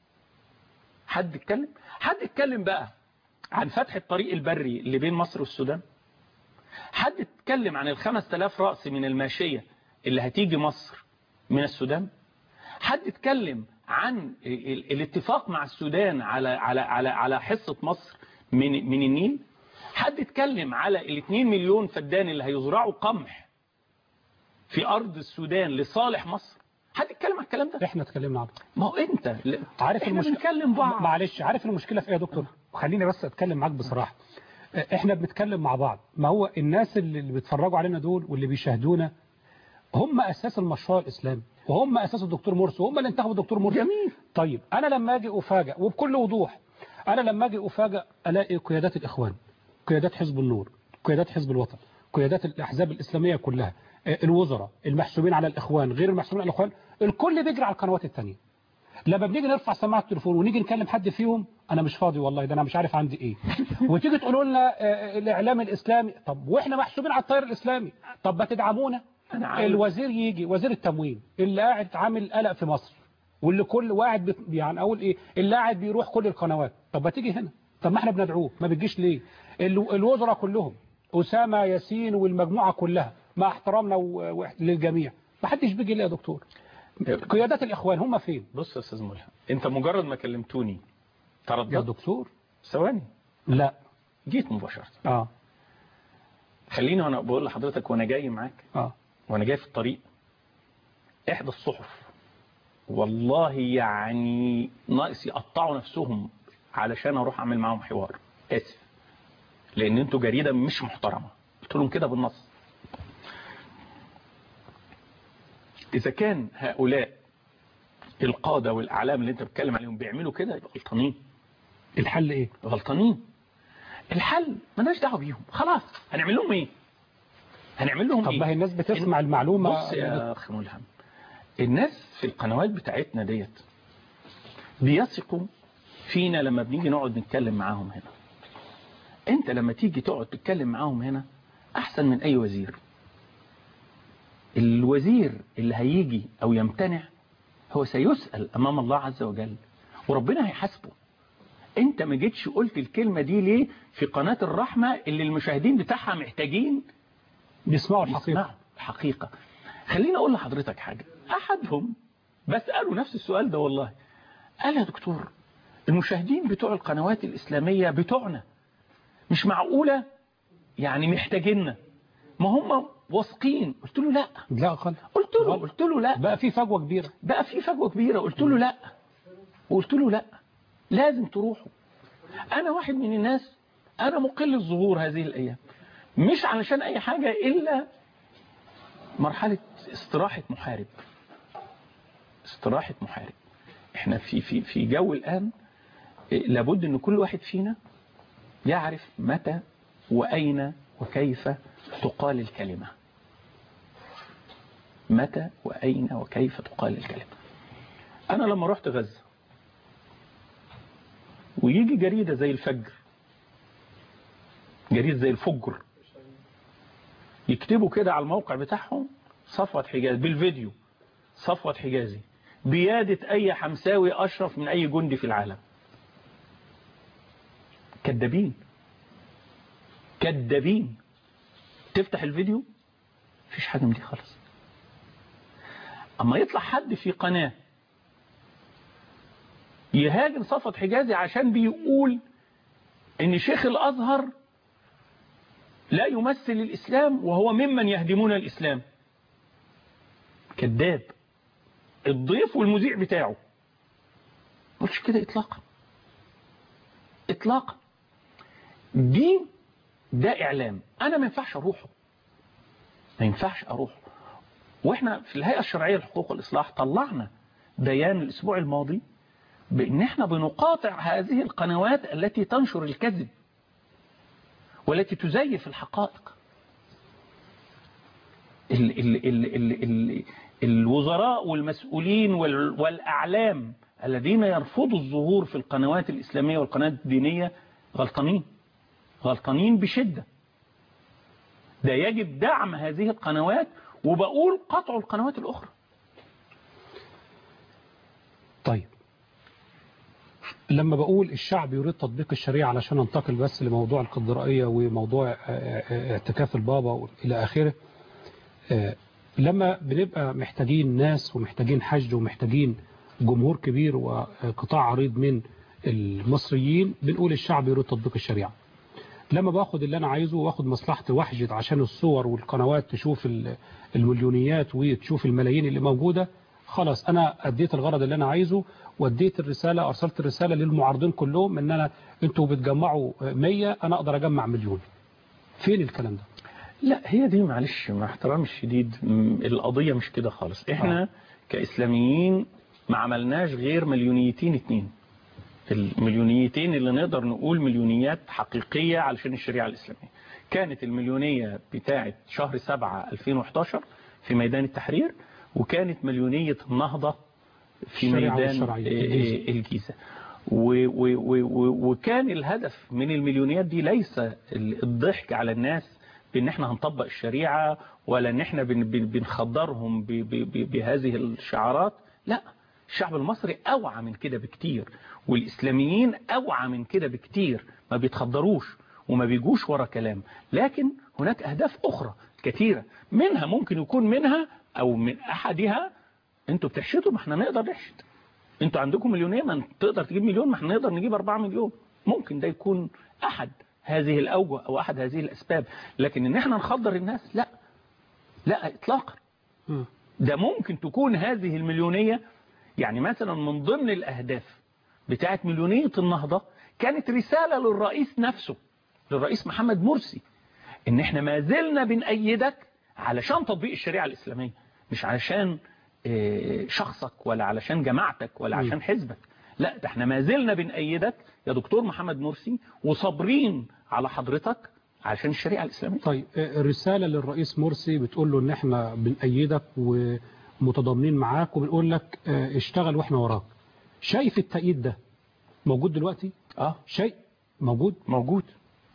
حد اتكلم حد اتكلم بقى عن فتح الطريق البري اللي بين مصر والسودان حد اتكلم عن الخمس تلاف رأس من الماشية اللي هتيجي مصر من السودان حد اتكلم عن ال- الاتفاق مع السودان على على على على حصة مصر من من النيل حد اتكلم على ال 2 مليون فدان اللي هيزرعوا قمح في أرض السودان لصالح مصر حد اتكلم عن الكلام ده احنا اتكلمنا عنه ما هو انت لا. عارف احنا المشكله بنتكلم بعض معلش عارف المشكله في ايه يا دكتور خليني بس اتكلم معاك بصراحه احنا بنتكلم مع بعض ما هو الناس اللي اللي بيتفرجوا علينا دول واللي بيشاهدونا هم اساس المشروع الاسلامي وهم اساس الدكتور مرسي وهم اللي انتخبوا الدكتور مرسي جميل طيب انا لما اجي افاجئ وبكل وضوح انا لما اجي افاجئ الاقي قيادات الاخوان قيادات حزب النور قيادات حزب الوطن قيادات الاحزاب الاسلاميه كلها آه، الوزراء المحسوبين على الاخوان غير المحسوبين على الاخوان الكل بيجري على القنوات الثانيه لما بنيجي نرفع سماعه التليفون ونيجي نكلم حد فيهم انا مش فاضي والله ده انا مش عارف عندي ايه وتيجي تقولوا لنا آه، الاعلام الاسلامي طب واحنا محسوبين على التيار الاسلامي طب ما تدعمونا أنا عاوز- الوزير يجي وزير التموين اللي قاعد عامل قلق في مصر واللي كل واحد بت... يعني اقول ايه اللي قاعد بيروح كل القنوات طب ما تيجي هنا طب ما احنا بندعوه ما بتجيش ليه ال... الوزراء كلهم اسامه ياسين والمجموعه كلها مع احترامنا و... و... للجميع ما حدش بيجي ليه يا دكتور قيادات الاخوان هم فين بص يا استاذ ملهم انت مجرد ما كلمتوني يا ترددت دكتور ثواني لا جيت مباشرة اه خليني وانا بقول لحضرتك وانا جاي معاك اه وانا جاي في الطريق احدى الصحف والله يعني ناقص يقطعوا نفسهم علشان اروح اعمل معاهم حوار اسف لان انتوا جريده مش محترمه قلت لهم كده بالنص اذا كان هؤلاء القاده والاعلام اللي انت بتتكلم عليهم بيعملوا كده يبقى غلطانين الحل ايه غلطانين الحل مالناش دعوه بيهم خلاص هنعمل لهم ايه هنعمل لهم طب ايه ما هي الناس بتسمع المعلومه بص يا اخ ملهم الناس في القنوات بتاعتنا ديت بيثقوا فينا لما بنيجي نقعد نتكلم معاهم هنا انت لما تيجي تقعد تتكلم معاهم هنا احسن من اي وزير الوزير اللي هيجي او يمتنع هو سيسأل امام الله عز وجل وربنا هيحاسبه انت ما جيتش قلت الكلمة دي ليه في قناة الرحمة اللي المشاهدين بتاعها محتاجين بيسمعوا الحقيقه يسمعوا الحقيقة خليني أقول لحضرتك حاجة أحدهم بسأله نفس السؤال ده والله قال يا دكتور المشاهدين بتوع القنوات الإسلامية بتوعنا مش معقولة يعني محتاجيننا ما هم واثقين قلت له لا لا غلط قلت له قلت له لا بقى في فجوه كبيره بقى في فجوة كبيرة قلت له لا وقلت له لا لازم تروحوا أنا واحد من الناس أنا مقل الظهور هذه الأيام مش علشان أي حاجة إلا مرحلة استراحة محارب استراحة محارب احنا في في في جو الآن إيه، لابد ان كل واحد فينا يعرف متى وأين وكيف تقال الكلمة متى وأين وكيف تقال الكلمة أنا لما رحت غزة ويجي جريدة زي الفجر جريدة زي الفجر يكتبوا كده على الموقع بتاعهم صفوة حجاز بالفيديو صفوة حجازي بيادة أي حمساوي أشرف من أي جندي في العالم كدابين كدابين تفتح الفيديو مفيش حاجة من دي خالص أما يطلع حد في قناة يهاجم صفوة حجازي عشان بيقول ان شيخ الازهر لا يمثل الاسلام وهو ممن يهدمون الاسلام كذاب الضيف والمذيع بتاعه قلتش كده اطلاقا اطلاقا دي ده اعلام انا ما ينفعش اروحه ما ينفعش اروحه واحنا في الهيئه الشرعيه للحقوق والاصلاح طلعنا بيان الاسبوع الماضي بان احنا بنقاطع هذه القنوات التي تنشر الكذب والتي تزيف الحقائق ال ال ال ال ال الوزراء والمسؤولين وال والأعلام الذين يرفضوا الظهور في القنوات الإسلامية والقنوات الدينية غلطانين غلطانين بشدة ده يجب دعم هذه القنوات وبقول قطع القنوات الأخرى طيب لما بقول الشعب يريد تطبيق الشريعة علشان انتقل بس لموضوع القدرائية وموضوع آه، آه، اعتكاف البابا إلى آخره آه، لما بنبقى محتاجين ناس ومحتاجين حشد ومحتاجين جمهور كبير وقطاع عريض من المصريين بنقول الشعب يريد تطبيق الشريعة لما باخد اللي انا عايزه واخد مصلحتي واحشد عشان الصور والقنوات تشوف ال- المليونيات وتشوف الملايين اللي موجودة خلاص انا اديت الغرض اللي انا عايزه واديت الرسالة ارسلت الرسالة للمعارضين كلهم ان انا انتوا بتجمعوا 100 انا اقدر اجمع مليون فين الكلام ده لا هي دي معلش مع احترامي الشديد م- القضية مش كده خالص احنا آه. كإسلاميين ما عملناش غير مليونيتين اتنين المليونيتين اللي نقدر نقول مليونيات حقيقية علشان الشريعة الإسلامية كانت المليونية بتاعة شهر 7 2011 في ميدان التحرير وكانت مليونية النهضة في الشريعة ميدان والشرعية، آه، الجيزة. آه، الجيزة و- و- و- و- وكان الهدف من المليونيات دي ليس ال- الضحك على الناس بان احنا هنطبق الشريعة ولا ان احنا بن- بن- بنخدرهم ب- ب- ب- بهذه الشعارات لا الشعب المصري اوعى من كده بكتير والاسلاميين اوعى من كده بكتير ما بيتخدروش وما بيجوش ورا كلام لكن هناك اهداف اخرى كثيرة منها ممكن يكون منها او من احدها انتوا بتحشدوا ما احنا نقدر نحشد انتوا عندكم مليونية ما تقدر تجيب مليون ما احنا نقدر نجيب 4 مليون ممكن ده يكون احد هذه الاوجه او احد هذه الاسباب لكن ان احنا نخدر الناس لا لا اطلاقا مم. ده ممكن تكون هذه المليونية يعني مثلا من ضمن الاهداف بتاعت مليونية النهضة كانت رسالة للرئيس نفسه للرئيس محمد مرسي ان احنا ما زلنا بنأيدك علشان تطبيق الشريعة الإسلامية مش علشان آه، شخصك ولا علشان جماعتك ولا عشان حزبك لا ده احنا ما زلنا بنأيدك يا دكتور محمد مرسي وصابرين على حضرتك عشان الشريعة الإسلامية طيب آه، الرسالة للرئيس مرسي بتقول له ان احنا بنأيدك ومتضامنين معاك وبنقول لك آه، اشتغل واحنا وراك شايف التأييد ده موجود دلوقتي اه شيء موجود موجود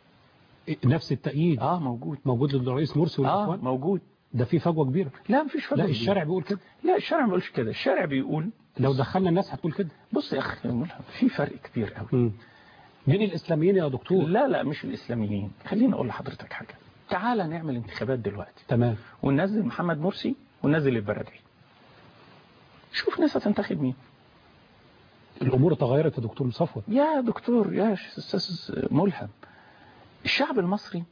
نفس التأييد اه موجود موجود للرئيس مرسي اه والإخوان موجود ده في فجوة كبيرة لا مفيش فرق لا كبير. الشارع بيقول كده لا الشارع ما بيقولش كده الشارع بيقول لو دخلنا الناس هتقول كده بص يا اخي ملهم في فرق كبير قوي مم. بين الإسلاميين يا دكتور لا لا مش الاسلاميين خليني اقول لحضرتك حاجه تعالى نعمل انتخابات دلوقتي تمام وننزل محمد مرسي وننزل البرادعي شوف ناس هتنتخب مين الأمور تغيرت يا دكتور مصفوت يا دكتور يا استاذ ملهم الشعب المصري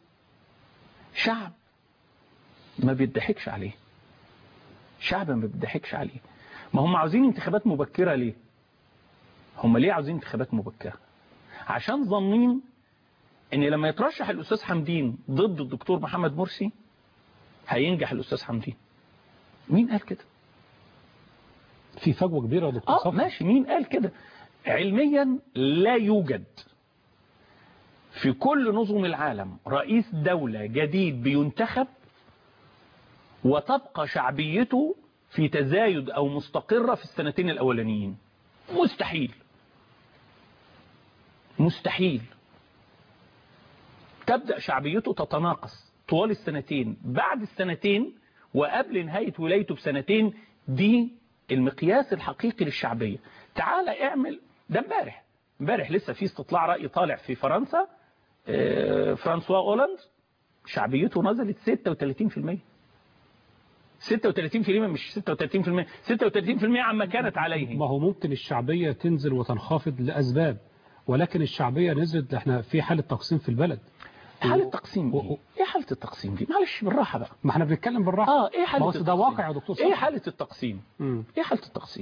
شعب ما بيضحكش عليه شعب ما بيضحكش عليه ما هم عاوزين انتخابات مبكرة ليه هم ليه عاوزين انتخابات مبكرة عشان ظنين ان لما يترشح الاستاذ حمدين ضد الدكتور محمد مرسي هينجح الاستاذ حمدين مين قال كده في فجوة كبيرة يا دكتور اه صفوت ماشي مين قال كده علميا لا يوجد في كل نظم العالم رئيس دولة جديد بينتخب وتبقى شعبيته في تزايد او مستقرة في السنتين الاولانيين مستحيل مستحيل تبدأ شعبيته تتناقص طوال السنتين بعد السنتين وقبل نهاية ولايته بسنتين دي المقياس الحقيقي للشعبية تعال اعمل ده امبارح امبارح لسه في استطلاع رأي طالع في فرنسا آه، فرانسوا اولاند شعبيته نزلت 36% 36% مش 36% 36% عما كانت عليه ما هو ممكن الشعبية تنزل وتنخفض لأسباب ولكن الشعبية نزلت احنا في حالة تقسيم في البلد حالة التقسيم و- دي و- ايه حالة التقسيم دي معلش بالراحة بقى ما احنا بنتكلم بالراحة اه ايه حالة ما هو ده التقسيم؟ واقع يا دكتور ايه صفوت. حالة التقسيم مم. ايه حالة التقسيم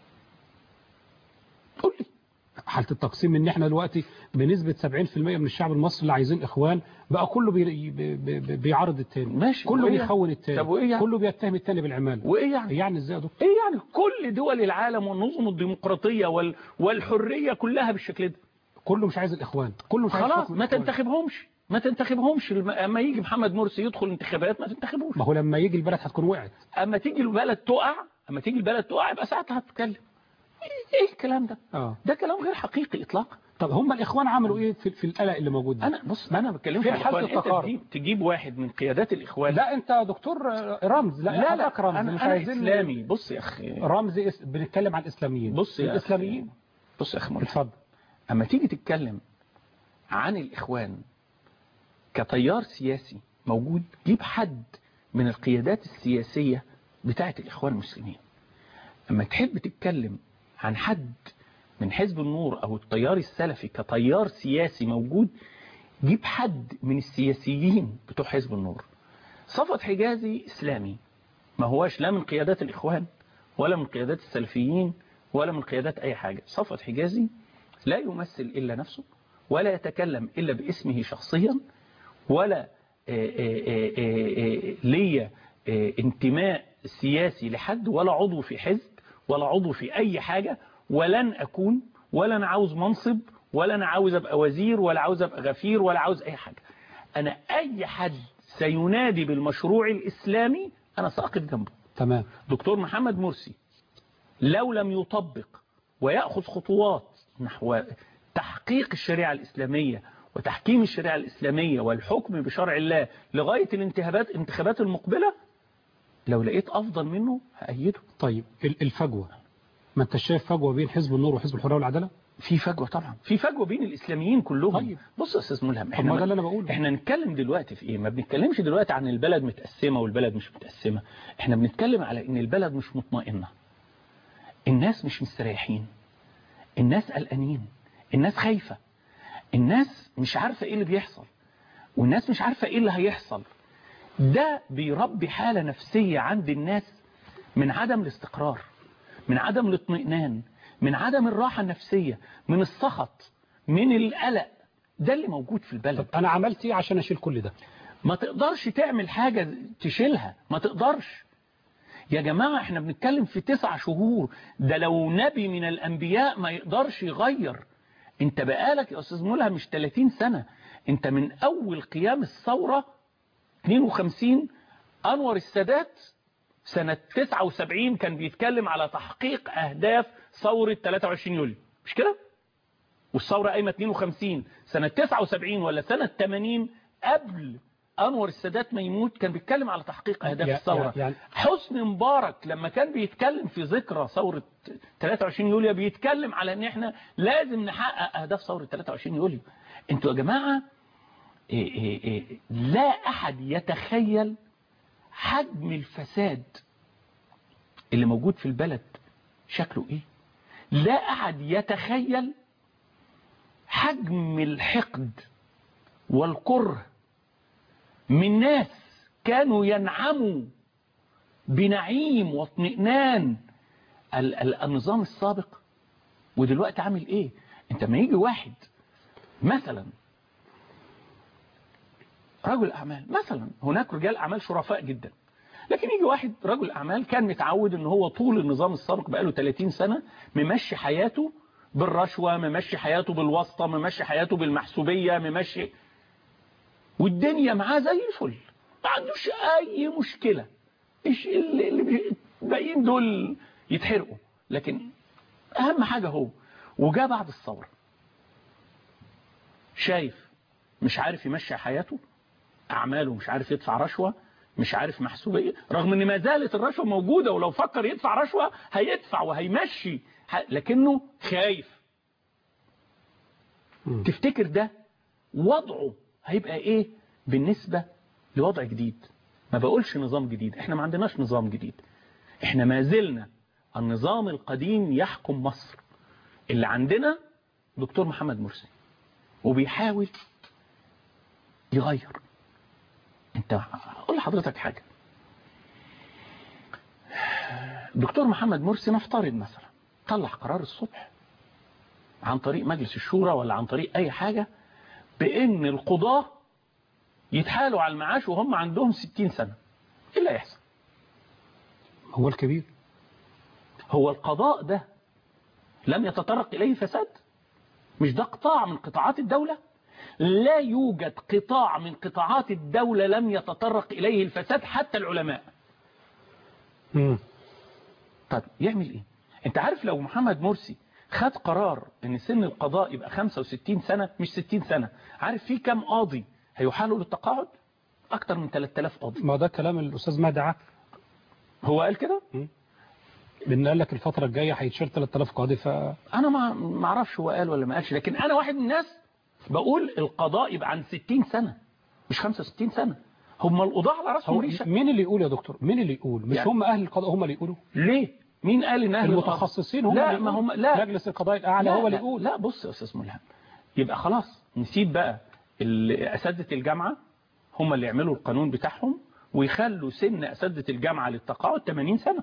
قول لي حالة التقسيم ان احنا دلوقتي بنسبة 70% من الشعب المصري اللي عايزين اخوان بقى كله بي بي بي بيعارض التاني ماشي، كله وإيه بيخون التاني طب وإيه يعني؟ كله بيتهم التاني بالعمالة وايه يعني يعني ازاي يا دكتور ايه يعني كل دول العالم والنظم الديمقراطية وال... والحرية كلها بالشكل ده كله مش عايز الاخوان كله مش عايز خلاص حكم ما الإخوان. تنتخبهمش ما تنتخبهمش الم- اما يجي محمد مرسي يدخل انتخابات ما تنتخبوش ما هو لما يجي البلد هتكون وقعت اما تيجي البلد تقع اما تيجي البلد تقع يبقى ساعتها هتتكلم ايه إيه الكلام ده اه ده كلام غير حقيقي اطلاقا طب هم الاخوان عملوا ايه في, في القلق اللي موجود ده انا بص ما انا بتكلمش في عن حالة الإخوان. انت التقارب. تجيب, تجيب واحد من قيادات الاخوان لا انت يا دكتور رمز لا لا لا حضرتك رمز انا, مش أنا عايزين اسلامي بص يا اخي رمز اس... بنتكلم عن الاسلاميين بص يا الاسلاميين أخي. بص يا اخي مرحبا. اتفضل اما تيجي تتكلم عن الاخوان كتيار سياسي موجود جيب حد من القيادات السياسية بتاعة الإخوان المسلمين أما تحب تتكلم عن حد من حزب النور أو التيار السلفي كتيار سياسي موجود جيب حد من السياسيين بتوع حزب النور صفت حجازي إسلامي ما هواش لا من قيادات الإخوان ولا من قيادات السلفيين ولا من قيادات أي حاجة صفت حجازي لا يمثل إلا نفسه ولا يتكلم إلا باسمه شخصيا ولا ليا انتماء سياسي لحد ولا عضو في حزب ولا عضو في أي حاجة ولن أكون ولا أنا عاوز منصب ولا أنا عاوز أبقى وزير ولا عاوز أبقى غفير ولا عاوز أي حاجة أنا أي حد سينادي بالمشروع الإسلامي أنا ساقط جنبه تمام دكتور محمد مرسي لو لم يطبق ويأخذ خطوات نحو تحقيق الشريعة الإسلامية وتحكيم الشريعة الإسلامية والحكم بشرع الله لغاية الانتخابات الانتخابات المقبلة لو لقيت أفضل منه هأيده طيب ال- الفجوة ما انت شايف فجوة بين حزب النور وحزب الحرية والعدالة في فجوة طبعا في فجوة بين الإسلاميين كلهم طيب. بص يا أستاذ ملهم طب ما ده اللي أنا بقوله. احنا نتكلم دلوقتي في إيه ما بنتكلمش دلوقتي عن البلد متقسمة والبلد مش متقسمة احنا بنتكلم على إن البلد مش مطمئنة الناس مش مستريحين الناس قلقانين الناس خايفة الناس مش عارفة ايه اللي بيحصل والناس مش عارفة ايه اللي هيحصل ده بيربي حالة نفسية عند الناس من عدم الاستقرار من عدم الاطمئنان من عدم الراحة النفسية من السخط من القلق ده اللي موجود في البلد طب انا عملت ايه عشان اشيل كل ده ما تقدرش تعمل حاجة تشيلها ما تقدرش يا جماعة احنا بنتكلم في تسع شهور ده لو نبي من الأنبياء ما يقدرش يغير انت بقالك يا أستاذ ملهم مش 30 سنة انت من أول قيام الثورة 52 أنور السادات سنة 79 كان بيتكلم على تحقيق أهداف ثورة 23 يوليو مش كده؟ والثورة قايمة 52 سنة 79 ولا سنة 80 قبل أنور السادات ما يموت كان بيتكلم على تحقيق أهداف يع- الثورة يعني- حسني مبارك لما كان بيتكلم في ذكرى ثورة 23 يوليو بيتكلم على ان احنا لازم نحقق أهداف ثورة 23 يوليو انتوا يا جماعة إيه إيه إيه لا أحد يتخيل حجم الفساد اللي موجود في البلد شكله ايه لا أحد يتخيل حجم الحقد والكره من ناس كانوا ينعموا بنعيم واطمئنان ال- ال- النظام السابق ودلوقتي عامل ايه انت ما يجي واحد مثلا رجل اعمال مثلا هناك رجال اعمال شرفاء جدا لكن يجي واحد رجل اعمال كان متعود ان هو طول النظام السابق بقاله 30 سنة ممشي حياته بالرشوة ممشي حياته بالواسطة ممشي حياته بالمحسوبية ممشي والدنيا معاه زي الفل ما عندوش اي مشكلة ايش اللي اللي الباقيين دول يتحرقوا لكن اهم حاجة هو وجاء بعد الثورة شايف مش عارف يمشي حياته اعماله مش عارف يدفع رشوة مش عارف محسوبية رغم ان ما زالت الرشوة موجودة ولو فكر يدفع رشوة هيدفع وهيمشي ح- لكنه خايف مم. تفتكر ده وضعه هيبقى ايه بالنسبة لوضع جديد ما بقولش نظام جديد احنا ما عندناش نظام جديد احنا ما زلنا النظام القديم يحكم مصر اللي عندنا دكتور محمد مرسي وبيحاول يغير انت اقول لحضرتك حاجة دكتور محمد مرسي نفترض مثلا طلع قرار الصبح عن طريق مجلس الشورى ولا عن طريق اي حاجة بان القضاة يتحالوا على المعاش وهم عندهم 60 سنة ايه اللي هيحصل هو الكبير هو القضاء ده لم يتطرق إليه فساد مش ده قطاع من قطاعات الدولة لا يوجد قطاع من قطاعات الدولة لم يتطرق إليه الفساد حتى العلماء مم. طب يعمل إيه أنت عارف لو محمد مرسي خد قرار ان سن القضاء يبقى 65 سنة مش 60 سنة عارف في كام قاضي هيحالوا للتقاعد اكتر من 3000 قاضي ما ده كلام الاستاذ مهدي عاكف هو قال كده مم. لان قال لك الفتره الجايه هيتشال 3000 قاضي ف انا ما ما اعرفش هو قال ولا ما قالش لكن انا واحد من الناس بقول القضاء يبقى عن 60 سنة مش 65 سنة هم القضاء على راسهم هو ريشه مين اللي يقول يا دكتور مين اللي يقول مش يعني- هم اهل القضاء هم اللي يقولوا ليه مين قال ان اهل القضاء- المتخصصين هم لا اللي ما يقولوا. هم لا مجلس القضاء الاعلى لا هو اللي لا, يقول لا بص يا استاذ ملهم يبقى خلاص نسيب بقى ال- اساتذه الجامعه هم اللي يعملوا القانون بتاعهم ويخلوا سن اساتذه الجامعه للتقاعد 80 سنه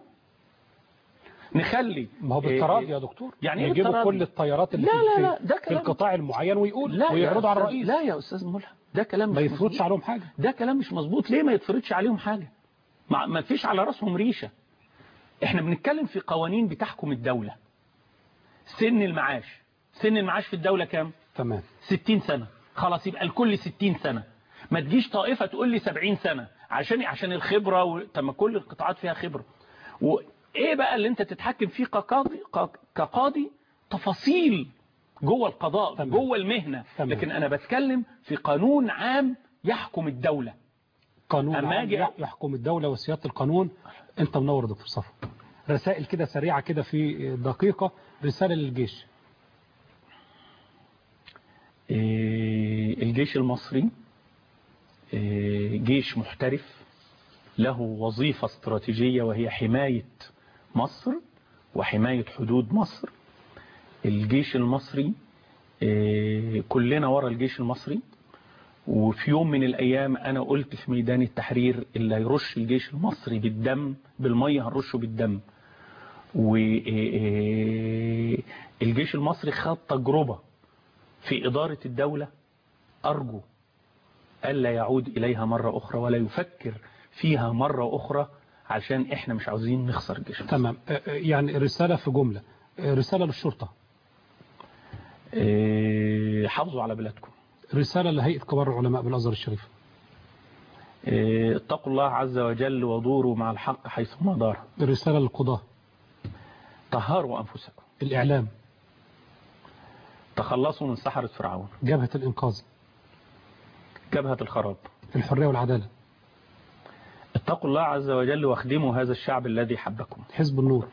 نخلي ما هو إيه، بالتراضي يا دكتور يعني إيه يجيبوا بالتراضي؟ كل الطيارات اللي لا في, لا في- لا ده في كلام القطاع المعين ويقول لا يا ويعرضوا على أستاذ- الرئيس لا يا استاذ ملهم ده كلام ما مش يفرضش مظبوط. عليهم حاجه ده كلام مش مظبوط ليه ما يتفرضش عليهم حاجة ما ما فيش على راسهم ريشة احنا بنتكلم في قوانين بتحكم الدولة سن المعاش سن المعاش في الدولة كام تمام 60 سنة خلاص يبقى الكل 60 سنة ما تجيش طائفة تقول لي 70 سنة عشان عشان الخبرة و... طب ما كل القطاعات فيها خبرة وايه بقى اللي انت تتحكم فيه كقاضي ك- كقاضي تفاصيل جوه القضاء تمام. جوه المهنة تمام. لكن انا بتكلم في قانون عام يحكم الدولة قانون أما عام أجي- يحكم الدولة وسيادة القانون انت منور يا دكتور صفا رسائل كده سريعة كده في دقيقة رسالة للجيش إيه، الجيش المصري إيه، جيش محترف له وظيفة استراتيجية وهي حماية مصر وحماية حدود مصر الجيش المصري إيه، كلنا ورا الجيش المصري وفي يوم من الأيام أنا قلت في ميدان التحرير اللي هيرش الجيش المصري بالدم بالمية هنرشه بالدم والجيش المصري خد تجربة في إدارة الدولة أرجو ألا يعود إليها مرة أخرى ولا يفكر فيها مرة أخرى عشان إحنا مش عاوزين نخسر الجيش المصري. تمام آه، آه، يعني رسالة في جملة آه، رسالة للشرطة إيه، حافظوا على بلادكم رسالة لهيئة كبار العلماء بالأزهر الشريف إيه، اتقوا الله عز وجل ودوروا مع الحق حيثما دار رسالة للقضاة طهروا أنفسكم الإعلام تخلصوا من سحرة فرعون جبهة الإنقاذ جبهة الخراب الحرية والعدالة اتقوا الله عز وجل واخدموا هذا الشعب الذي حبكم حزب النور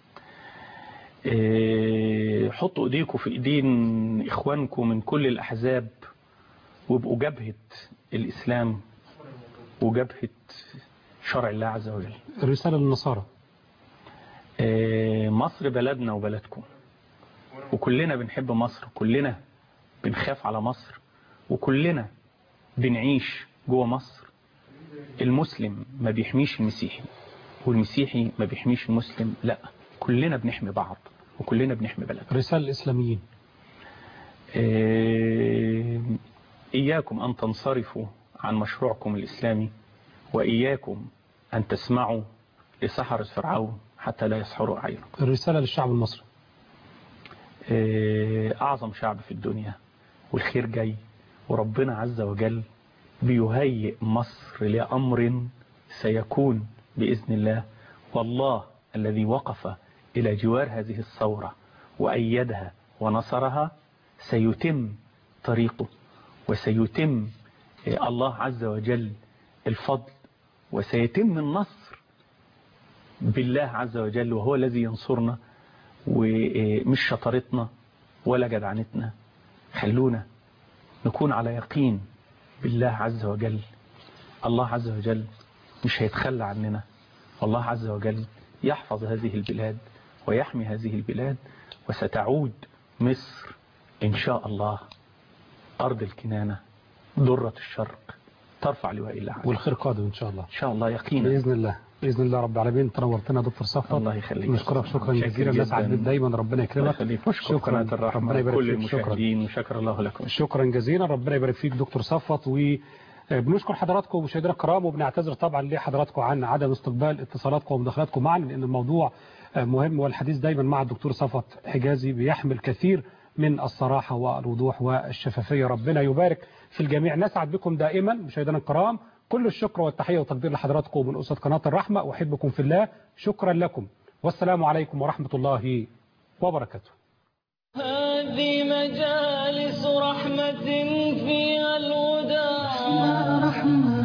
إيه، حطوا ايديكم في ايدين اخوانكم من كل الاحزاب وابقوا جبهة الاسلام وجبهة شرع الله عز وجل الرسالة للنصارى إيه، مصر بلدنا وبلدكم وكلنا بنحب مصر كلنا بنخاف على مصر وكلنا بنعيش جوه مصر المسلم ما بيحميش المسيحي والمسيحي ما بيحميش المسلم لا كلنا بنحمي بعض وكلنا بنحمي بلدنا رسالة الإسلاميين إيه، إياكم أن تنصرفوا عن مشروعكم الإسلامي وإياكم أن تسمعوا لسحرة فرعون حتى لا يسحروا أعينكم الرسالة للشعب المصري إيه، أعظم شعب في الدنيا والخير جاي وربنا عز وجل بيهيئ مصر لأمر سيكون بإذن الله والله الذي وقف إلى جوار هذه الثورة وأيدها ونصرها سيتم طريقه وسيتم إيه، الله عز وجل الفضل وسيتم النصر بالله عز وجل وهو الذي ينصرنا ومش شطارتنا ولا جدعنتنا خلونا نكون على يقين بالله عز وجل الله عز وجل مش هيتخلى عننا والله عز وجل يحفظ هذه البلاد ويحمي هذه البلاد وستعود مصر إن شاء الله أرض الكنانة درة الشرق ترفع لواء الله عز والخير قادم إن شاء الله إن شاء الله يقينا بإذن الله بإذن الله رب العالمين تنورتنا دكتور صفوت الله يخليك نشكرك شكرا شاكر جزيلا نسعد جداً. بك دايما ربنا الله يكرمك يخليك واشكر شكرا قناة الرحمة ربنا يبارك كل فيك شكرا المشاهدين وشكر الله لكم شكرا جزيلا ربنا يبارك فيك دكتور صفوت وبنشكر حضراتكم مشاهدينا الكرام وبنعتذر طبعا لحضراتكم عن عدم استقبال اتصالاتكم ومداخلاتكم معنا لان الموضوع مهم والحديث دايما مع الدكتور صفوت حجازي بيحمل كثير من الصراحة والوضوح والشفافية ربنا يبارك في الجميع نسعد بكم دائما مشاهدينا الكرام كل الشكر والتحية والتقدير لحضراتكم من أسرة قناة الرحمة أحبكم في الله شكرا لكم والسلام عليكم ورحمة الله وبركاته هذه مجالس رحمة فيها الهدى